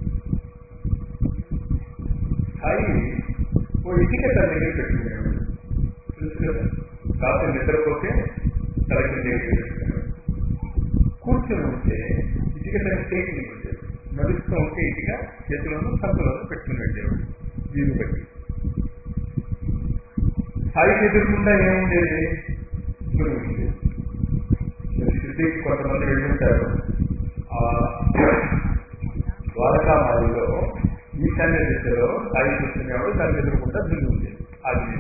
సాయి ఓ ఇటుక తన దగ్గర పెట్టుకునేవాడు తెలుసు కదా రాత్రి నిద్రపోతే తలకి దగ్గర పెట్టుకునేవాడు కూర్చొని ఉంటే ఇటుక తన చేతిని పెట్టేది నడుస్తూ ఉంటే ఇటుక చేతిలోనూ సంతలోనూ పెట్టుకుని వెళ్ళేవాడు వీలు బట్టి సాయికి ఎదుర్కొండా ఏముండేది గురువు ఉండేది శృతికి కొంతమంది వెళ్ళింటారు ఆ ద్వారకామాలిలో ఈ ఈశాన్య దిశలో సాయి కూర్చునేవాడు దాన్ని ఎదురుకుంటా దుల్లి ఉంది అగ్ని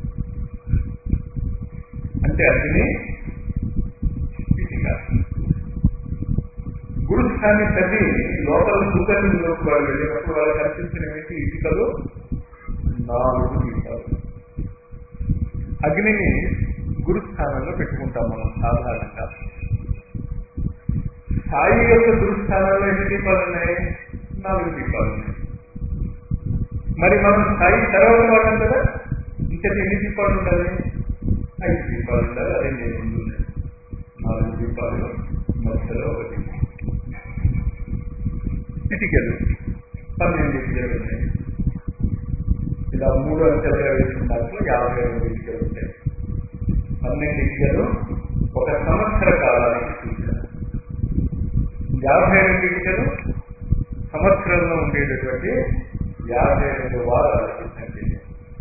అంటే అగ్ని ఇటుక గురుస్థాన్ని తల్లి లోపల సూచనలోకి వాళ్ళు వెళ్ళినప్పుడు వాళ్ళు కనిపించినవి ఇటుకలు నాలుగు దీపాలు అగ్నిని గురుస్థానంలో పెట్టుకుంటాం మనం సాధారణంగా సాయి యొక్క గురుస్థానంలో ఎన్ని దీపాలు ఉన్నాయి నాలుగు దీపాలు ఉన్నాయి మరి మనం సాయి తర్వాత వాడడం కదా ఇంకా ఎన్ని దీపాలు ఉండాలి ఐదు దీపాలు ఉండాలి అదే నేను ముందు ఉన్నాయి నాలుగు దీపాలు మధ్యలో ఒక దీపం ఇటుకలు పన్నెండు ఇటుకలు ఉన్నాయి ఇలా మూడు అంచెలుగా వేసిన దాంట్లో యాభై రెండు ఇటుకలు ఉంటాయి పన్నెండు ఇటుకలు ఒక సంవత్సర కాలానికి సూచన యాభై రెండు ఇటుకలు సంవత్సరంలో ఉండేటటువంటి యాభై రెండు వారాలకి సంఖ్య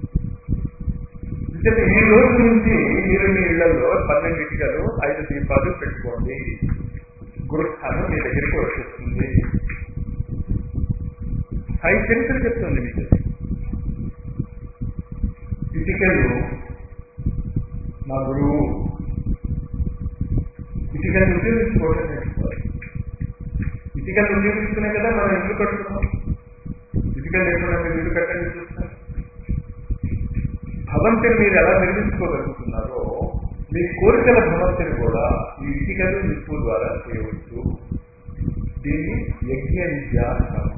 అంటే ఈ రోజు నుంచి మీరు మీ ఇళ్లలో పన్నెండు ఇటుకలు ఐదు దీపాలు పెట్టుకోండి గురుస్థానం మీ దగ్గరికి వచ్చేస్తుంది సాయి చరిత్ర చెప్తుంది మీకు ఇటుకలు నా గురువు ఇటుకలు ఉపయోగించుకోవడం నేర్చుకోవాలి ఇటుకలు ఉపయోగించుకునే కదా మనం ఇల్లు కట్టుకున్నాం ఇటుకలు లేకుండా మీరు ఇల్లు కట్టండి చూస్తాం భవంతిని మీరు ఎలా నిర్మించుకోగలుగుతున్నారో మీ కోరికల భవంతిని కూడా ఈ ఇటుకలు నిప్పు ద్వారా చేయవచ్చు దీన్ని యజ్ఞ విద్య అంటారు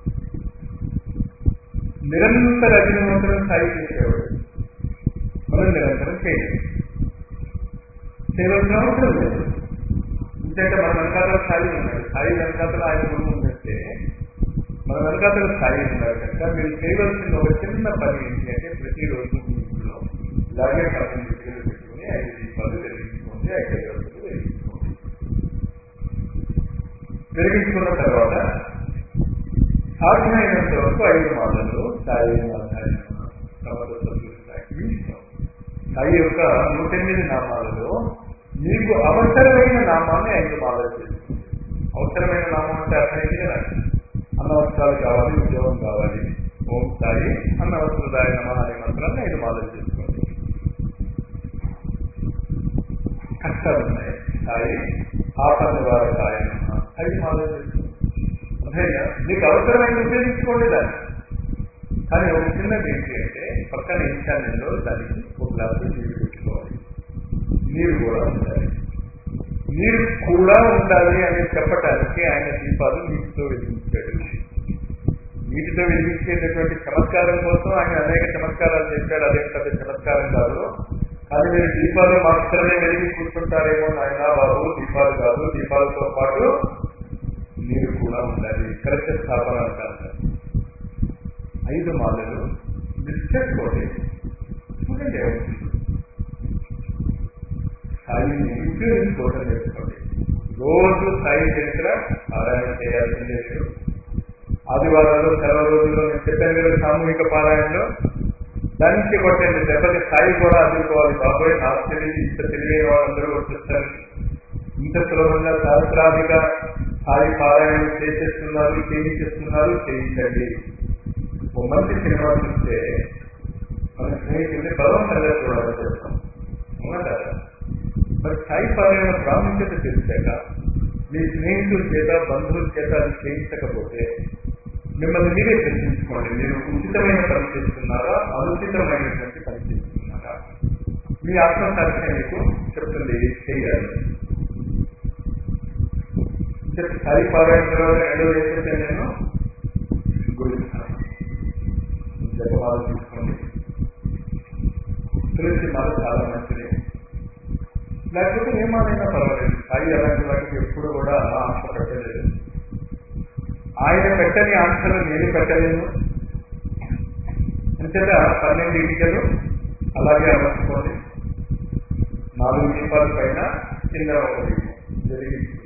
నిరంతర అగ్నివంతరం సాయి చేసేవాడు మనం నిరంతరం చేయలేదు చేయవలసిన అవసరం లేదు ఎందుకంటే మన వెనకాతల స్థాయి ఉన్నాడు స్థాయి వెనకాతల ఆయన గురువు ఉందంటే మన వెనకాతల స్థాయి ఉన్నారు కనుక మీరు చేయవలసిన ఒక చిన్న పని ఏంటి అంటే ప్రతిరోజు మీ ఇంట్లో ఇలాగే పన్నెండు డిగ్రీలు పెట్టుకుని ఐదు దీపాలు వెలిగించుకోండి ఐదు రోజులు వెలిగించుకోండి వెలిగించుకున్న తర్వాత సాధ్యమైనంత వరకు ఐదు మాటలు సాయి సాయి యొక్క నూట ఎనిమిది నామాలలో మీకు అవసరమైన నామాన్ని ఐదు మాలలు చేస్తుంది అవసరమైన నామం అంటే అర్థమైంది కదా అన్నవస్త్రాలు కావాలి ఉద్యోగం కావాలి ఓం సాయి అన్నవస్త్రదాయ నమ అనే మంత్రాన్ని ఐదు మాలలు చేసుకోండి కష్టాలు ఉన్నాయి సాయి ఆపద వారి సాయ నమ ఐదు మాలలు చేసుకోండి అర్థమైనా మీకు అవసరమైన ఉపయోగించుకోండి దాన్ని కానీ ఒక చిన్నది ఏంటి అంటే పక్కన ఈశాన్యంలో దానికి ఒక గ్లాసు నీరు పెట్టుకోవాలి నీరు కూడా ఉండాలి నీరు కూడా ఉండాలి అని చెప్పటానికి ఆయన దీపాలు నీటితో వెలిగించాడు నీటితో వెలిగించేటటువంటి చమత్కారం కోసం ఆయన అనేక చమత్కారాలు చేశాడు అదే పెద్ద చమత్కారం కాదు కానీ మీరు దీపాలు మాత్రమే వెలిగి కూర్చుంటారేమో నాయన బాబు దీపాలు కాదు దీపాలతో పాటు నీరు కూడా ఉండాలి కలశ స్థాపన అంటారు ఐదు మాలలు చేసుకోండి చూడండి ఏమవుతుంది సాయిని ఉపయోగించుకోవడం నేర్చుకోండి రోజు సాయి చరిత్ర పారాయణ చేయాల్సిందే మీరు ఆదివారాలు సెలవు రోజుల్లో నేను చెప్పాను కదా సామూహిక పారాయణలో దానికి కొట్టండి దెబ్బకి సాయి కూడా అందుకోవాలి బాబోయ్ నాకు తెలియదు ఇంత తెలివైన వాళ్ళందరూ వచ్చేస్తారు ఇంత సులభంగా సహస్రాధిక సాయి పారాయణ చేసేస్తున్నారు చేయించేస్తున్నారు చేయించండి ఓ మంచి సినిమా చూస్తే మన స్నేహితుల్ని బలవంతంగా చూడాలని చేస్తాం అవునా కదా మరి సాయి పారాయణ ప్రాముఖ్యత తెలిసాక మీ స్నేహితుల చేత బంధువుల చేత అది చేయించకపోతే మిమ్మల్ని మీరే ప్రశ్నించుకోండి మీరు ఉచితమైన పని చేస్తున్నారా అనుచితమైనటువంటి పని చేస్తున్నారా మీ ఆత్మసాక్షి మీకు చెప్తుంది చేయాలి సాయి పారాయణ తర్వాత రెండో వేసేస్తే నేను గురిస్తాను జపమాల తీసుకోండి తులసి మాల చాలా మంచిది లేకపోతే ఏ మాలైనా పర్వాలేదు సాయి అలాంటి వాటికి ఎప్పుడు కూడా ఆంక్ష పెట్టలేదు ఆయన పెట్టని ఆంక్షలు నేను పెట్టలేను అంతేత పన్నెండు ఇటుకలు అలాగే అమర్చుకోండి నాలుగు దీపాల పైన కింద ఒక దీపం జరిగింది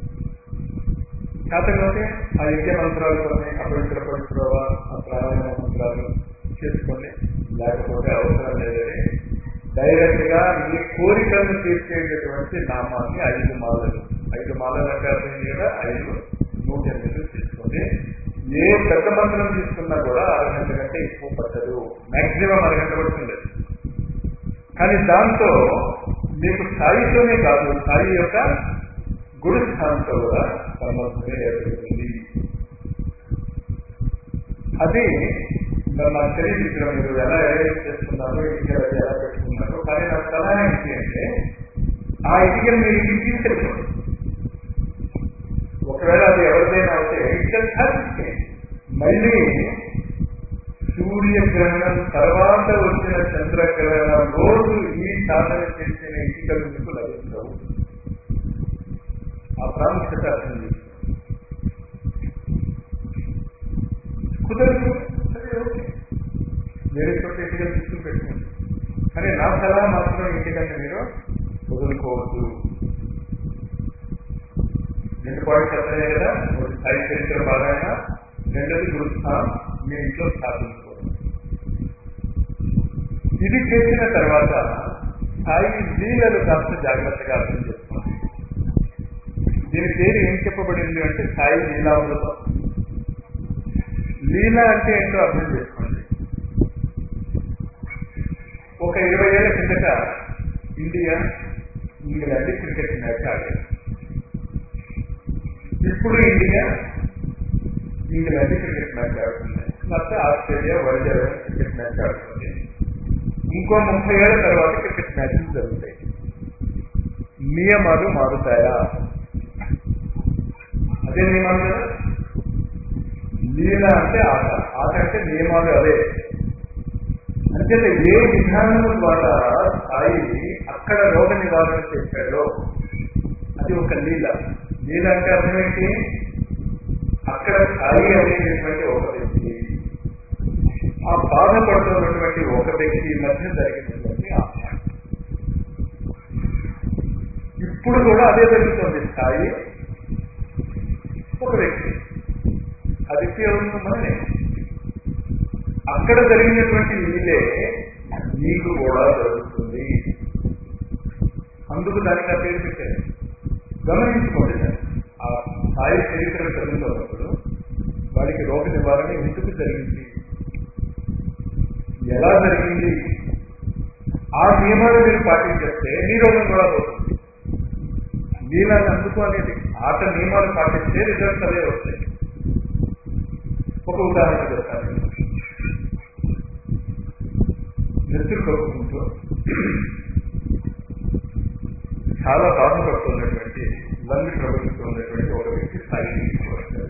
కాకపోతే ఆ యజ్ఞ మంత్రాలతోనే అపవిత్ర పవిత్రవ ఆ ప్రాణాయామ మంత్రాలు చేసుకోండి లేకపోతే అవసరం లేదని డైరెక్ట్ గా మీ కోరికలను తీర్చేటటువంటి నామాన్ని ఐదు మాలలు ఐదు మాలలు అంటే అర్థమైంది కదా ఐదు నూట ఎనిమిది తీసుకోండి ఏ పెద్ద మంత్రం తీసుకున్నా కూడా అరగంట కంటే ఎక్కువ పట్టదు మాక్సిమం అరగంట పడుతుంది కానీ దాంతో మీకు స్థాయితోనే కాదు స్థాయి యొక్క గురు స్థానంతో కూడా సంబంధమే ఏర్పడుతుంది అది నాకు తెలియదు ఇక్కడ మీరు ఎలా అరేంజ్ చేస్తున్నారో ఇక్కడ ఎలా పెట్టుకున్నారో కానీ నా సలహా ఏంటి అంటే ఆ ఇటుకను మీరు ఇంటికి తీసుకెళ్ళిపోండి ఒకవేళ అది ఎవరిదైనా అయితే ఇట్ హ్యాపీ మళ్ళీ సూర్యగ్రహణం తర్వాత వచ్చిన చంద్రగ్రహణం రోజు ఈ సాధన చేసిన ఇటుకలు మీకు లభించవు ఆ ప్రాముఖ్యత అర్థం చేసుకోండి కుదరదు సరే ఓకే వేరే చోట ఇటుకలు తీసుకుని పెట్టుకోండి కానీ నా సలహా మాత్రం ఇంటికంటే మీరు వదులుకోవద్దు రెండు పాయింట్స్ అర్థమయ్యాయి కదా ఒకటి స్థాయి చరిత్ర బాగా రెండోది గురుస్థానం మీ ఇంట్లో స్థాపించుకోవడం ఇది చేసిన తర్వాత స్థాయి లీలలు కాస్త జాగ్రత్తగా అర్థం చేసుకోండి దీని పేరు ఏం చెప్పబడింది అంటే స్థాయి లీలామృతం లీల అంటే ఏంటో అర్థం చేసుకోండి ఒక ఇరవై ఏళ్ల కిందట ఇండియా ఇంగ్లాండ్ క్రికెట్ మ్యాచ్ ఆడారు ఇప్పుడు ఇండియా ఇంగ్లాండ్ క్రికెట్ మ్యాచ్ ఆడుతుంది లేకపోతే ఆస్ట్రేలియా వరల్డ్ క్రికెట్ మ్యాచ్ ఆడుతుంది ఇంకో ముప్పై ఏళ్ల తర్వాత క్రికెట్ మ్యాచ్లు జరుగుతాయి నియమాలు మారుతాయా అదే నియమాలు కదా లీల అంటే ఆట ఆట అంటే నియమాలు అవే అంటే ఏ విధానం ద్వారా స్థాయి అక్కడ రోగ నివారణ చేశాడో అది ఒక లీల లీల అంటే అర్థం ఏంటి అక్కడ స్థాయి అనేటటువంటి ఒక వ్యక్తి ఆ బాధపడుతున్నటువంటి ఒక వ్యక్తి మధ్య జరిగినటువంటి ఆట ఇప్పుడు కూడా అదే జరుగుతుంది స్థాయి ఒక వ్యక్తి ఆ వ్యక్తి ఎవరు మనమే అక్కడ జరిగినటువంటి లీలే నీకు కూడా జరుగుతుంది అందుకు దానికి ఆ పేరు పెట్టారు గమనించుకోండి ఆ స్థాయి చరిత్ర చదువుతున్నప్పుడు వాడికి రోగ నివారణ ఎందుకు జరిగింది ఎలా జరిగింది ఆ నియమాలు మీరు పాటించేస్తే మీ రోగం కూడా పోతుంది నీలాన్ని అందుకు అనేది ఆట నియమాలు పాటిస్తే రిజల్ట్స్ అదే వస్తాయి ఒక ఉదాహరణ చెప్తాను నెత్తులు కలుపుకుంటూ చాలా బాధపడుతున్నటువంటి లంగ్ ట్రబుల్స్ ఉన్నటువంటి ఒక వ్యక్తి స్థాయి తీసుకువస్తాడు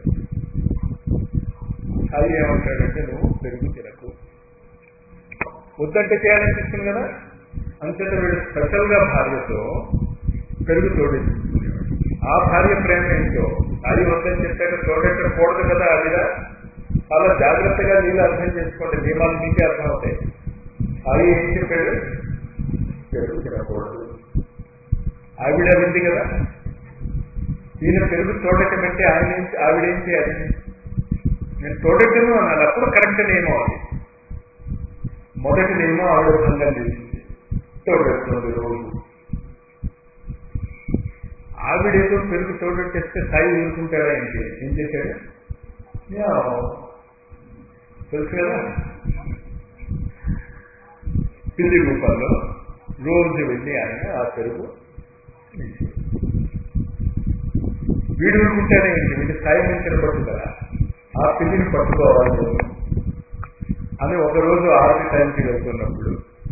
స్థాయి ఏమంటాడంటే నువ్వు పెరుగు తినకు వద్దంటే చేయాలనిపిస్తుంది కదా అంతేత వీడు స్పెషల్ గా భార్యతో పెరుగు తోడేసుకునేవాడు ఆ భార్య ప్రేమ ఏంటో స్థాయి వద్దని చెప్పాక తోడెట్టకూడదు కదా అదిగా చాలా జాగ్రత్తగా నీళ్ళు అర్థం చేసుకోండి నియమాలు మీకే అర్థం అవుతాయి స్థాయి ఏం చెప్పాడు పెరుగు తినకూడదు ఆవిడ ఉంది కదా ఈయన పెరుగు తోడటమంటే ఆయన ఆవిడేం చేయాలి నేను తోడటము అన్నాను అప్పుడు కరెక్ట్ నియమం అది మొదటి నియమం ఆవిడ భంగం చేసింది తోడెడుతుంది రోజు ఆవిడేదో పెరుగు తోడెట్టేస్తే స్థాయి ఊరుకుంటాడా ఏంటి ఏం చేశాడు తెలుసు కదా పిల్లి రూపంలో రోజు వెళ్ళి ఆయన ఆ పెరుగు వీడు ఊరుకుంటేనే ఏంటి వీడి స్థాయి నుంచి నిలబడుతు కదా ఆ పిల్లిని పట్టుకోవాలి నేను అని ఒకరోజు ఆర్మీ టైంకి వెళ్తున్నప్పుడు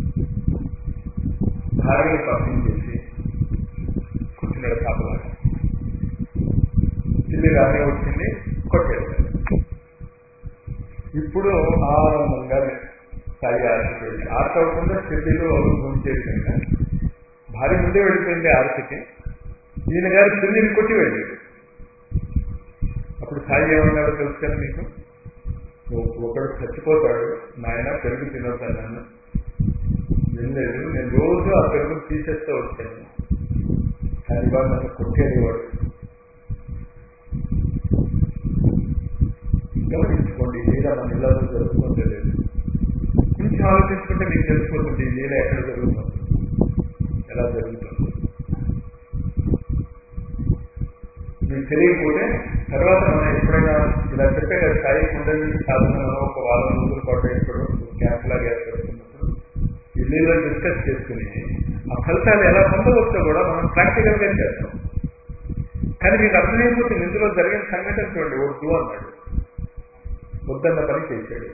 భార్యని పంపించేసి కూర్చున్నాడు కాపలాగా పిల్లి రానే వచ్చింది కొట్టేశాడు ఇప్పుడు ఆనందంగా స్థాయి ఆర్తికి వెళ్ళి ఆర్త అవ్వకుండా పిల్లిలో ఉంచేసింది భార్య ముందే వెళ్ళిపోయింది ఆర్తికి ఈయన గారు పిల్లిని కొట్టి వెళ్ళాడు అప్పుడు సాయి ఏమన్నాడో తెలుసు కదా మీకు ఒకడు చచ్చిపోతాడు నాయన పెరుగు తినొద్దన్నాను వెళ్ళలేదు నేను రోజు ఆ పెరుగు తీసేస్తూ వచ్చాను కానీ వాడు నన్ను కొట్టేది వాడు గమనించుకోండి లీల మన ఇళ్లలో జరుగుతుంటే లేదు కొంచెం ఆలోచించుకుంటే మీకు తెలిసిపోతుంది లీల ఎక్కడ జరుగుతుంది ఎలా జరుగుతుంది మీకు తెలియకపోతే తర్వాత మనం ఎప్పుడైనా ఇలా చెప్పే కదా సాయి కుండలి సాధన ఒక వారం రోజుల పాటు ఎప్పుడు క్యాంప్ లాగా ఏర్పడుతున్నప్పుడు ఇల్లు డిస్కస్ చేసుకుని ఆ ఫలితాలు ఎలా పొందవచ్చో కూడా మనం ప్రాక్టికల్ గా చేస్తాం కానీ మీకు అర్థమైపోతుంది ఇందులో జరిగిన సంఘటన చూడండి వద్దు అన్నాడు వద్దన్న పని చేశాడు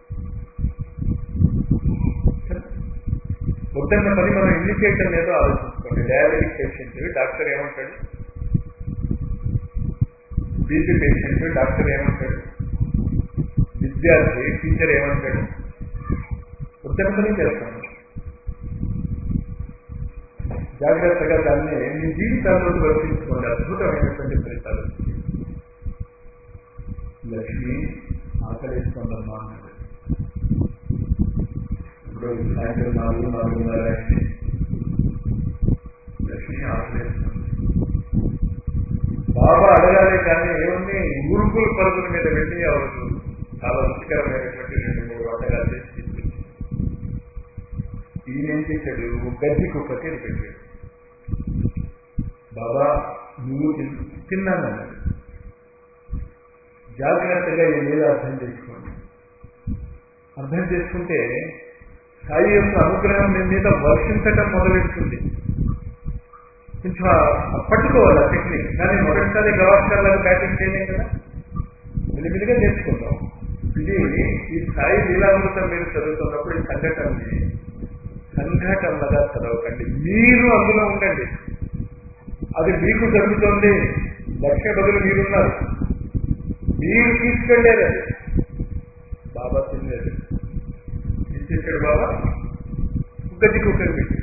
వద్దన్న పని మనం ఎన్ని చేయటం లేదో ఆలోచించుకోండి డయాబెటిక్ పేషెంట్ డాక్టర్ ఏమంటాడు బీపీ పేషెంట్ డాక్టర్ ఏమంటాడు విద్యార్థి టీచర్ ఏమంటాడు వద్దన్న పని చేస్తాను జాగ్రత్తగా దాన్ని మీ జీవితాల్లో వర్తించుకోండి అద్భుతమైనటువంటి ఫలితాలు లక్ష్మి ఆకలిస్తుందమ్మా అన్నాడు ఇప్పుడు సాయంత్రం నాలుగు నాలుగున్నర అయింది లక్ష్మి ఆకలిస్తుంది బాబా అడగాలి కానీ ఏముంది ఊరుకుల పరుగుల మీద వెళ్ళి అవరు చాలా రుచికరమైనటువంటి రెండు మూడు వంటకాలు చేసి తీసుకొచ్చింది ఈయన ఏం చేశాడు గడ్డి కుక్కకి పెట్టాడు బాబా నువ్వు తిన్నానన్నాడు జాగ్రత్తగా ఈ మీద అర్థం చేసుకోండి అర్థం చేసుకుంటే సాయి యొక్క అనుగ్రహం మీ మీద వర్షించటం మొదలెడుతుంది కొంచెం పట్టుకోవాలి ఆ టెక్నిక్ కానీ మొదటిసారి గవాస్కర్లకు బ్యాటింగ్ చేయలేం కదా మెల్లిమెల్లిగా నేర్చుకుంటాం ఇది ఈ స్థాయి లీలామృతం మీరు చదువుతున్నప్పుడు ఈ సంఘటనని సంఘటనలుగా చదవకండి మీరు అందులో ఉండండి అది మీకు జరుగుతుంది లక్ష్య బదులు మీరున్నారు మీరు తీసుకెళ్ళారు అది బాబా తినలేదు ఏం చేశాడు బాబా గడ్డి కుక్కర్ పెట్టి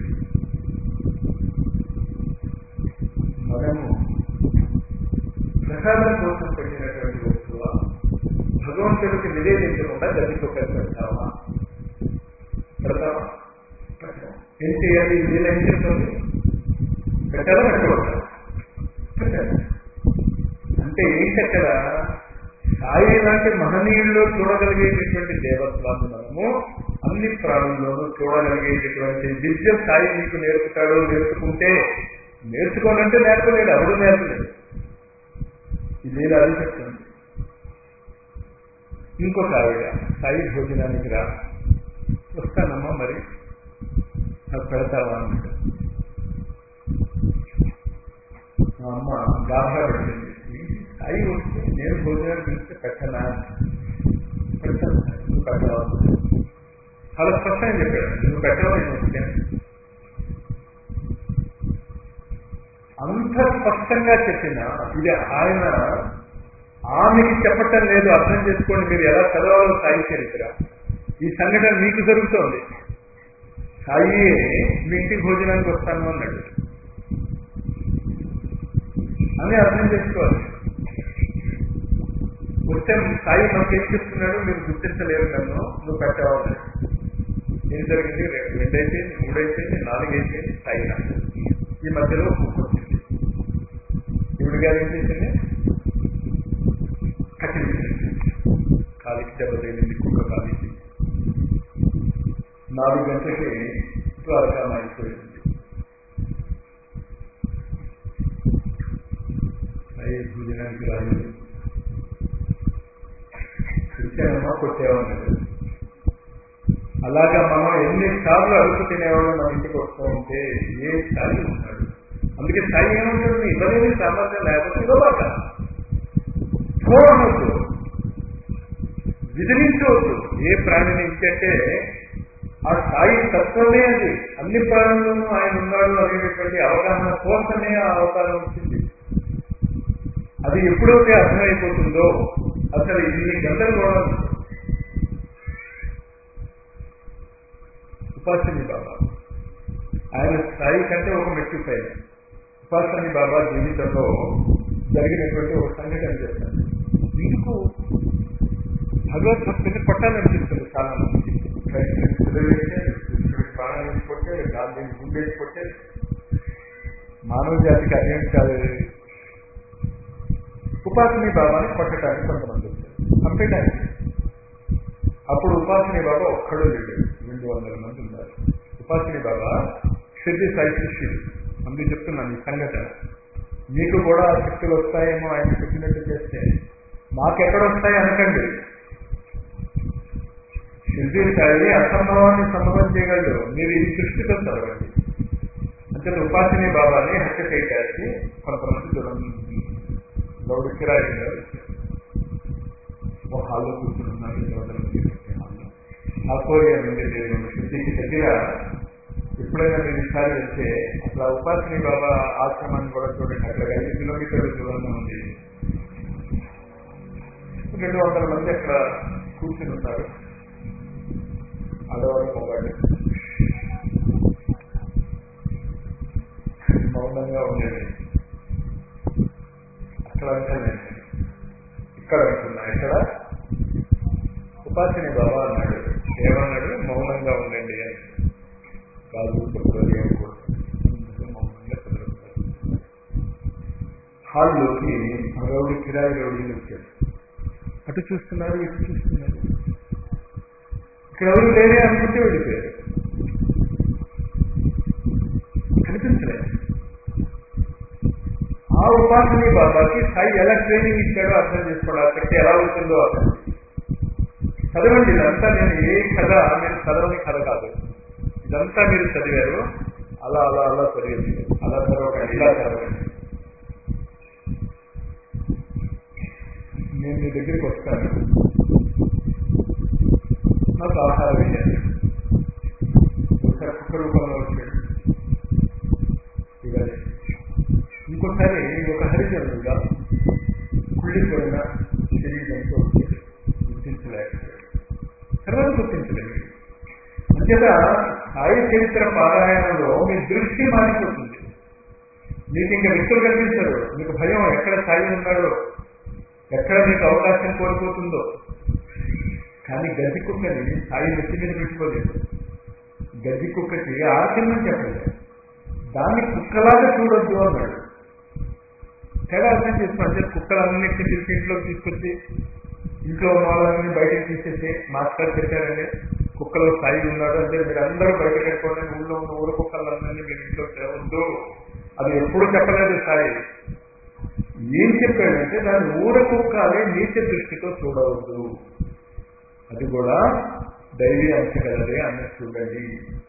మనము ప్రసాదం కోసం పెట్టినటువంటి వస్తువ భగవంతుడికి నివేదించకుండా గడ్డి కుక్కర్ పెడతావా పెడతావా ఏం చేయాలి వీళ్ళు ఏం చెప్తుంది పెట్టాలా పెట్టకూడదా పెట్టాలి అంటే ఏంటి అక్కడ సాయి లాంటి మహనీయుల్లో చూడగలిగేటటువంటి దేవత్వాన్ని మనము అన్ని ప్రాణుల్లోనూ చూడగలిగేటటువంటి విద్య సాయి మీకు నేర్పుతాడు నేర్చుకుంటే నేర్చుకోనంటే నేర్పలేడు ఎవడు నేర్పలేడు ఇది అది చెప్తుంది ఇంకొక ఆవిడ సాయి భోజనానికి రా వస్తానమ్మా మరి నాకు పెడతావా అన్నాడు మా అమ్మ గాభా పెట్టింది సాయి వస్తే నేను భోజనాలు పిలిస్తే పెట్టనా పెడతాను నువ్వు పెట్టవా చాలా స్పష్టంగా చెప్పాడు నువ్వు పెట్టవా నేను వస్తే అంత స్పష్టంగా చెప్పిన ఇది ఆయన ఆమెకి చెప్పటం లేదు అర్థం చేసుకోండి మీరు ఎలా చదవాలో సాయి చరిత్ర ఈ సంఘటన మీకు జరుగుతోంది సాయి మీ ఇంటికి భోజనానికి వస్తాను అన్నాడు అని అర్థం చేసుకోవాలి వస్తే సాయి మనకి ఏం చెప్తున్నాడు మీరు గుర్తించలేరు నన్ను నువ్వు పెట్టవాలి ఏం జరిగింది రెండైతే మూడైతే నాలుగైతే సాయి నాకు ఈ మధ్యలో కుక్క వచ్చింది ఇవిడి గారు ఏం చేసింది కట్టించింది కాలికి దెబ్బ తగిలింది కుక్క కాలికి నాలుగు గంటలకి ద్వారకా అయిపోయింది అయ్యే భోజనానికి రాలేదు ఇచ్చానమ్మా కొట్టేవాళ్ళు అలాగా మనం ఎన్నిసార్లు అడుగు తినేవాళ్ళు మన ఇంటికి వస్తూ ఉంటే ఏ స్థాయి ఉన్నాడు అందుకే స్థాయి ఏమంటుంది ఇవ్వలేని సామర్థ్యం లేకపోతే ఇవ్వబాక చూడవద్దు విధిలించవద్దు ఏ ప్రాణిని ఇచ్చంటే ఆ స్థాయి తత్వమే అది అన్ని ప్రాణుల్లోనూ ఆయన ఉన్నాడు అనేటటువంటి అవగాహన కోసమే ఆ అవతారం వచ్చింది అది ఎప్పుడైతే అర్థమైపోతుందో అసలు ఇన్ని గందరగోళాలు ఉపాసిని బాబా ఆయన స్థాయి కంటే ఒక మెట్టు పైన ఉపాసని బాబా జీవితంలో జరిగినటువంటి ఒక సంఘటన చేస్తాను మీకు భగవద్భక్తిని పట్టాలనిపిస్తుంది చాలా మంది కృష్ణుడి ప్రాణం వేసి కొట్టాడు గాంధీని గుండేసి కొట్టాడు మానవ జాతికి అన్యం కాదు ఉపాసని బాబాని కొట్టడానికి కొంతమంది వచ్చారు చంపేయడానికి అప్పుడు ఉపాసని బాబా ఒక్కడు లేడు రెండు వందల మంది ఉన్నారు ఉపాసని బాబా సిద్ధి సాయి శిష్యుడు అందుకు చెప్తున్నాను ఈ సంఘటన మీకు కూడా ఆ శక్తులు వస్తాయేమో ఆయన చెప్పినట్టు చేస్తే మాకెక్కడ వస్తాయి అనకండి శుద్ధి సాయి అసంభవాన్ని సంభవం చేయగలడు మీరు ఈ దృష్టితో చదవండి అంటే ఉపాసిని బాబాని హత్య చేయడానికి కొంతమంది దూరం గౌడు కిరాయి గారు ఒక హాల్లో కూర్చున్నారు రెండు వందల మంది కూర్చునే హాల్లో ఆకోరియా నుండి నేను శుద్ధికి దగ్గర ఎప్పుడైనా మీరు ఈసారి వెళ్తే అసలు ఆ ఉపాసిని బాబా ఆశ్రమాన్ని కూడా చూడండి అక్కడ ఐదు కిలోమీటర్ల దూరంలో ఉంది రెండు వందల మంది అక్కడ కూర్చుని ఉంటారు ఆడవాళ్ళు మగవాళ్ళు మౌనంగా ఉండేది అక్కడ అంటున్నాను ఇక్కడ అంటున్నా ఇక్కడ ఉపాసిని బాబా అన్నాడు ఏమన్నాడు మౌనంగా ఉండండి అని కాదు చెప్పుకోవాలి ఏమకూడదు మౌనంగా కుదరకూడదు హాల్లోకి రౌడీ కిరాయి రౌడీలు వచ్చారు అటు చూస్తున్నారు ఇటు చూస్తున్నారు ఇక్కడ ఎవరు లేరే అనుకుంటే వెళ్ళిపోయారు కనిపించలేదు ఆ ఉపాసని బాబాకి సాయి ఎలా ట్రైనింగ్ ఇచ్చాడో అర్థం చేసుకోవడం ఆ శక్తి ఎలా ఉంటుందో అర్థం చదవండి ఇదంతా నేను ఏ కథ నేను చదవని కథ కాదు ఇదంతా మీరు చదివారు అలా అలా అలా చదివండి అలా చదవకండి ఇలా చదవండి నేను మీ దగ్గరికి వస్తాను నాకు ఆహారం వేయాలి ఒకసారి కుక్క రూపంలో వచ్చాడు ఇవ్వాలి ఇంకోసారి ఒక హరిజనుడుగా కుళ్ళిపోయిన శరీరంతో వచ్చాడు గుర్తించలేకపోయాడు తర్వాత గుర్తించలేదు అంతేత సాయి చరిత్ర పారాయణంలో మీ దృష్టి మారిపోతుంది మీకు ఇంకా వ్యక్తులు కనిపించరు మీకు భయం ఎక్కడ సాయి ఉన్నాడో ఎక్కడ మీకు అవకాశం కోల్పోతుందో కానీ గడ్డి కుక్కని సాయి నెత్తి మీద పెట్టుకోలేదు గడ్డి కుక్కకి ఆచరణ చెప్పలేదు దాన్ని కుక్కలాగా చూడొద్దు అన్నాడు తేడా అర్థం చేసుకోండి కుక్కలన్నింటినీ పిలిచి ఇంట్లోకి తీసుకొచ్చి ఇంట్లో ఉన్న వాళ్ళని బయటకు తీసేసి మాస్టర్ చెప్పారండి కుక్కలో స్థాయి ఉన్నాడు అంటే మీరు అందరూ బయటకు వెళ్ళిపోండి ఊళ్ళో ఉన్న ఊరు కుక్కలందరినీ మీరు ఇంట్లో తేవద్దు అది ఎప్పుడు చెప్పలేదు సాయి ఏం చెప్పాడంటే దాన్ని ఊర కుక్కాలే నీచ దృష్టితో చూడవద్దు అది కూడా దైవీ అంశ కలదే అన్నది చూడండి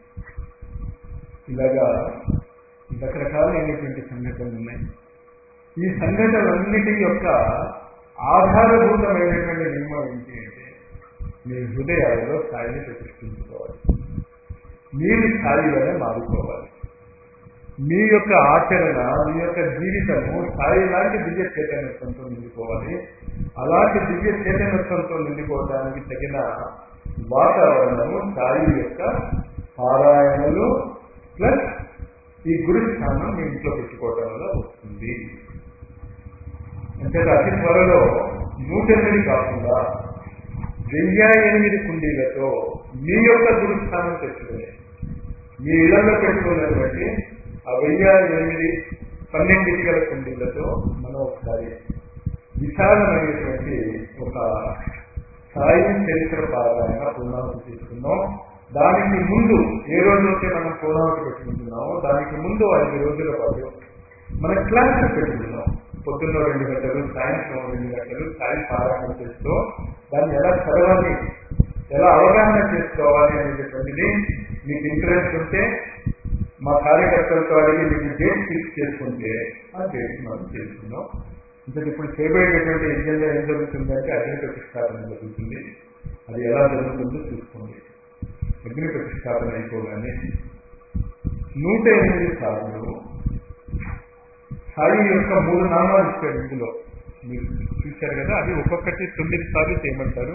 ఇలాగా రకరకాలైనటువంటి సంఘటనలు ఉన్నాయి ఈ సంఘటనలన్నిటి యొక్క ఆధారభూతమైనటువంటి నియమం ఏంటి అంటే మీ హృదయాలలో స్థాయిని ప్రతిష్ఠించుకోవాలి మీరు స్థాయిలోనే మారుకోవాలి మీ యొక్క ఆచరణ మీ యొక్క జీవితము స్థాయి లాంటి దివ్య చైతన్యత్వంతో నిండిపోవాలి అలాంటి దివ్య చైతన్యత్వంతో నిండిపోవడానికి తగిన వాతావరణము స్థాయి యొక్క పారాయణలు ప్లస్ ఈ గురు స్థానం మీ ఇంట్లో పెట్టుకోవటం వల్ల వస్తుంది అంటే అతి త్వరలో నూట ఎనిమిది కాకుండా వెయ్యి ఎనిమిది కుండీలతో మీ యొక్క గురుస్థానం తెచ్చుకునే మీ ఇళ్లలో పెట్టుకున్నటువంటి ఆ వెయ్యి ఎనిమిది పన్నెండింటి గల కుండీలతో మనం ఒకసారి విశాలమైనటువంటి ఒక సాయి చరిత్ర పారాయణ పూర్ణావతి తీసుకున్నాం దానికి ముందు ఏ రోజైతే మనం పూర్ణావతి పెట్టుకుంటున్నామో దానికి ముందు ఐదు రోజుల పాటు మన క్లాసులు పెట్టుకున్నాం పొద్దున్న రెండు గంటలు సాయంత్రం రెండు గంటలు సాయి పారాయణ చేస్తూ దాన్ని ఎలా చదవాలి ఎలా అవగాహన చేసుకోవాలి అనేటటువంటిది మీకు ఇంట్రెస్ట్ ఉంటే మా కార్యకర్తలతో అడిగి మీకు డేట్ ఫిక్స్ చేసుకుంటే ఆ డేట్ మనం చేసుకుందాం ఇంకా ఇప్పుడు చేయబోయేటటువంటి యజ్ఞంలో ఏం జరుగుతుందంటే అగ్ని ప్రతిష్టాపన జరుగుతుంది అది ఎలా జరుగుతుందో చూసుకోండి అగ్ని ప్రతిష్టాపన అయిపోగానే నూట ఎనిమిది సార్లు సాయి యొక్క మూడు నామాలు ఇచ్చాడు ఇందులో మీరు చూశారు కదా అది ఒక్కొక్కటి తొమ్మిది సార్లు చేయమంటారు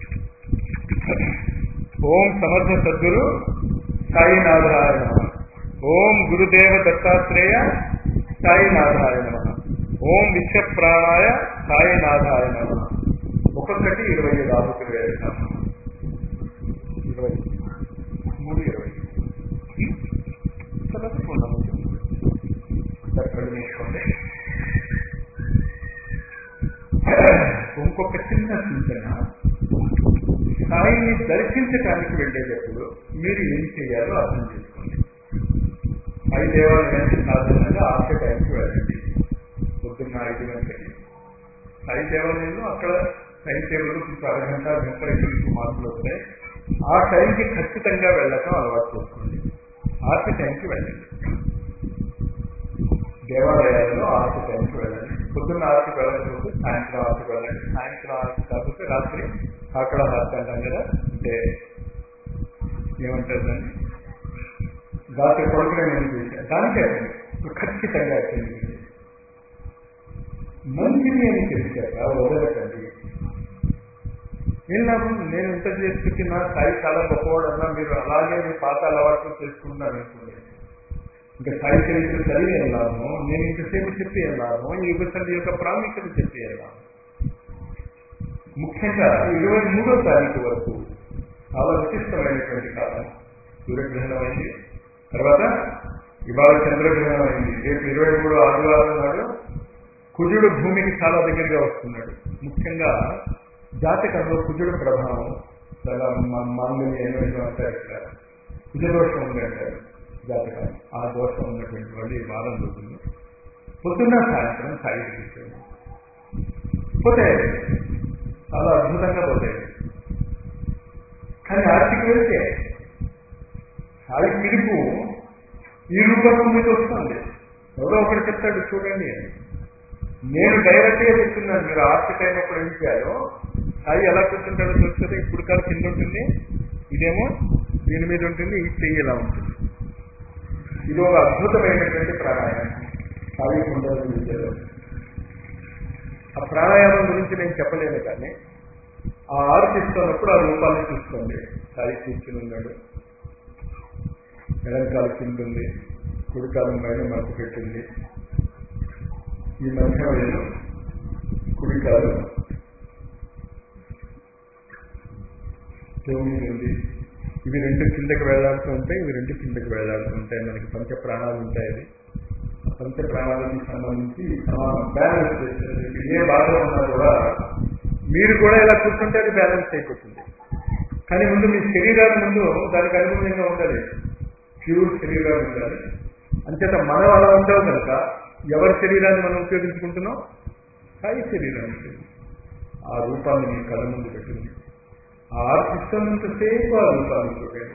ఓం సమర్థ సద్గురు సాయినాథాయ నమ ఓం గురుదేవ దత్తాత్రేయ సాయినాథాయ నమ ఓం విశ్వప్రాణాయ సాయినాథాయ నమ ఒక్కొక్కటి ఇరవై ఐదు ఆహుతులు వేస్తాం ఇరవై మూడు ఇరవై తర్వాత పూర్ణమవుతుంది కళ్ళు నేర్చుకోండి ఇంకొక చిన్న సూచన సాయిని దర్శించడానికి వెళ్ళేటప్పుడు మీరు ఏం చేయాలో అర్థం చేసుకోండి ఐదు దేవాలయానికి సాధారణంగా ఆఫ్టర్ టైంకి వెళ్ళండి సాయి దేవాలయంలో అక్కడ టైం టేబుల్ కొంచెం అరగంట గంట ఎక్కువ మార్పులు వస్తాయి ఆ టైంకి ఖచ్చితంగా వెళ్ళటం అలవాటు చేసుకోండి ఆర్తి టైంకి వెళ్ళండి దేవాలయాల్లో ఆర్తి టైంకి వెళ్ళండి పొద్దున్న ఆర్తికి వెళ్ళకపోతే సాయంత్రం ఆర్తికి వెళ్ళండి సాయంత్రం ఆర్తి కాకపోతే రాత్రి అక్కడ ఆర్తి అంటాం కదా అంటే ఏమంటారు దాన్ని రాత్రి పడుకునే ముందు చేశాను దానికే ఖచ్చితంగా అటెండ్ మంచిది అని తెలిసాక వదలకండి ఏం లాభం నేను ఇంత చేసుకుంటే నా స్థాయి చాలా గొప్పవాడు అన్నా మీరు అలాగే మీ పాత అలవాట్లు చేసుకుంటున్నారు అనుకోండి ఇంకా స్థాయి చరిత్ర చదివి ఏం లాభం నేను ఇంతసేపు చెప్పి ఏం లాభం ఈ యుగసంధి యొక్క ప్రాముఖ్యత చెప్పి ఏం లాభం ముఖ్యంగా ఇరవై మూడో తారీఖు వరకు చాలా విశిష్టమైనటువంటి కాలం సూర్యగ్రహణం అయింది తర్వాత ఇవాళ చంద్రగ్రహణం అయింది రేపు ఇరవై మూడు ఆదివారం నాడు కుజుడు భూమికి చాలా దగ్గరగా వస్తున్నాడు ముఖ్యంగా జాతకంలో కుజుడు ప్రభావం చాలా మాంగళ్యం అంటారు ఇక్కడ కుజదోషం ఉంది అంటారు జాతకాలు ఆ దోషం ఉన్నటువంటి వాళ్ళు ఈ వారం రోజులు పొద్దున్న సాయంత్రం సాయి తీసుకెళ్ళి పోతాయి చాలా అద్భుతంగా పోతాయి కానీ ఆర్టికి వెళ్తే సాయి పిలుపు ఈ రూపంలో మీకు వస్తుంది ఎవరో ఒకటి చెప్తాడు చూడండి అని నేను డైరెక్ట్ గా చెప్తున్నాను మీరు ఆర్టిక్ అయినప్పుడు ఏం చేయాలో సాయి ఎలా కూర్చుంటాడో చూస్తే ఇప్పుడు కాదు కింద ఉంటుంది ఇదేమో దీని మీద ఉంటుంది ఈ చెయ్యి ఇలా ఉంటుంది ఇది ఒక అద్భుతమైనటువంటి ప్రాణాయామం సాయి కుండలు విద్యలో ఆ ప్రాణాయామం గురించి నేను చెప్పలేను కానీ ఆ ఆర్టిస్తున్నప్పుడు ఆ రూపాన్ని చూసుకోండి సాయి కూర్చుని ఉన్నాడు ఎడంకాలు కింద ఉంది కుడికాలం పైన మరపు పెట్టింది ఈ మధ్య వేలు కుడికాలు తొమ్మిది ఉంది ఇవి రెండు కిందకి వేలాడుతూ ఉంటాయి ఇవి రెండు కిందకి వేలాడుతూ ఉంటాయి మనకి పంచ ప్రాణాలు ఉంటాయి అది ఆ పంచ ప్రాణాలకి సంబంధించి బ్యాలెన్స్ చేస్తుంది ఏ బాధలో ఉన్నా కూడా మీరు కూడా ఇలా కూర్చుంటే అది బ్యాలెన్స్ అయిపోతుంది కానీ ముందు మీ శరీరాన్ని ముందు దానికి అనుగుణంగా ఉండాలి ప్యూర్ శరీరాలు ఉండాలి అంచేత మనం అలా ఉండవు కనుక ఎవరి శరీరాన్ని మనం ఉపయోగించుకుంటున్నాం సాయి శరీరాన్ని ఆ రూపాన్ని మీ కళ్ళ ముందు పెట్టింది ఆ ఆర్టిస్తున్నంతసేపు ఆ రూపాన్ని చూడండి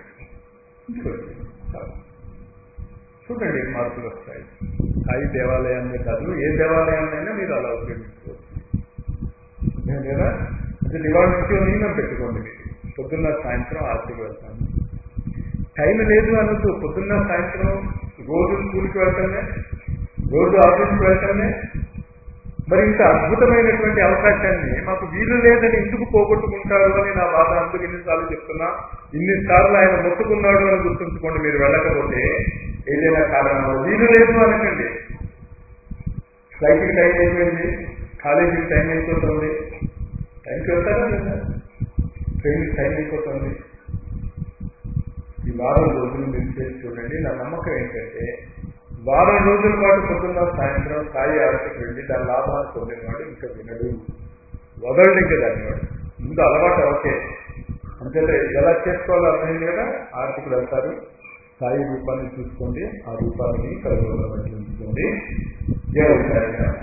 చూడండి మార్పులు వస్తాయి సాయి దేవాలయాన్ని కాదు ఏ దేవాలయాన్నైనా మీరు అలా ఉపయోగించుకోవచ్చు లేదా అంటే దివాళ నుంచి నియమం పెట్టుకోండి మీరు పొద్దున్న సాయంత్రం ఆర్తికి వెళ్తాను టైం లేదు అనొద్దు పొద్దున్న సాయంత్రం రోజు స్కూల్కి వెళ్తానే రోజు ఆఫీస్కి వెళ్తానే మరి ఇంత అద్భుతమైనటువంటి అవకాశాన్ని మాకు వీలు లేదని ఎందుకు పోగొట్టుకుంటారు అని నా బాధ అందుకు ఎన్నిసార్లు చెప్తున్నా ఇన్నిసార్లు ఆయన మొత్తుకున్నాడు అని గుర్తుంచుకోండి మీరు వెళ్ళకపోతే ఏదైనా కారణం వీలు లేదు అనకండి ఫ్లైట్కి టైం అయిపోయింది కాలేజీకి టైం అయిపోతుంది టైంకి వెళ్తారా లేదా ట్రైన్కి టైం అయిపోతుంది ఈ వారం రోజులు మీరు చేసి చూడండి నా నమ్మకం ఏంటంటే వారం రోజుల పాటు పొద్దున్న సాయంత్రం సాయి ఆర్తికి వెళ్ళి దాని లాభాలు పొందినవాడు ఇంకా వినడు వదలడు ఇంకా దాన్ని వాడు ముందు అలవాటు ఓకే అంతే ఎలా చేసుకోవాలో అర్థమైంది కదా ఆర్తికి వెళ్తారు సాయి రూపాన్ని చూసుకోండి ఆ రూపాన్ని కలగొంచుకోండి జయ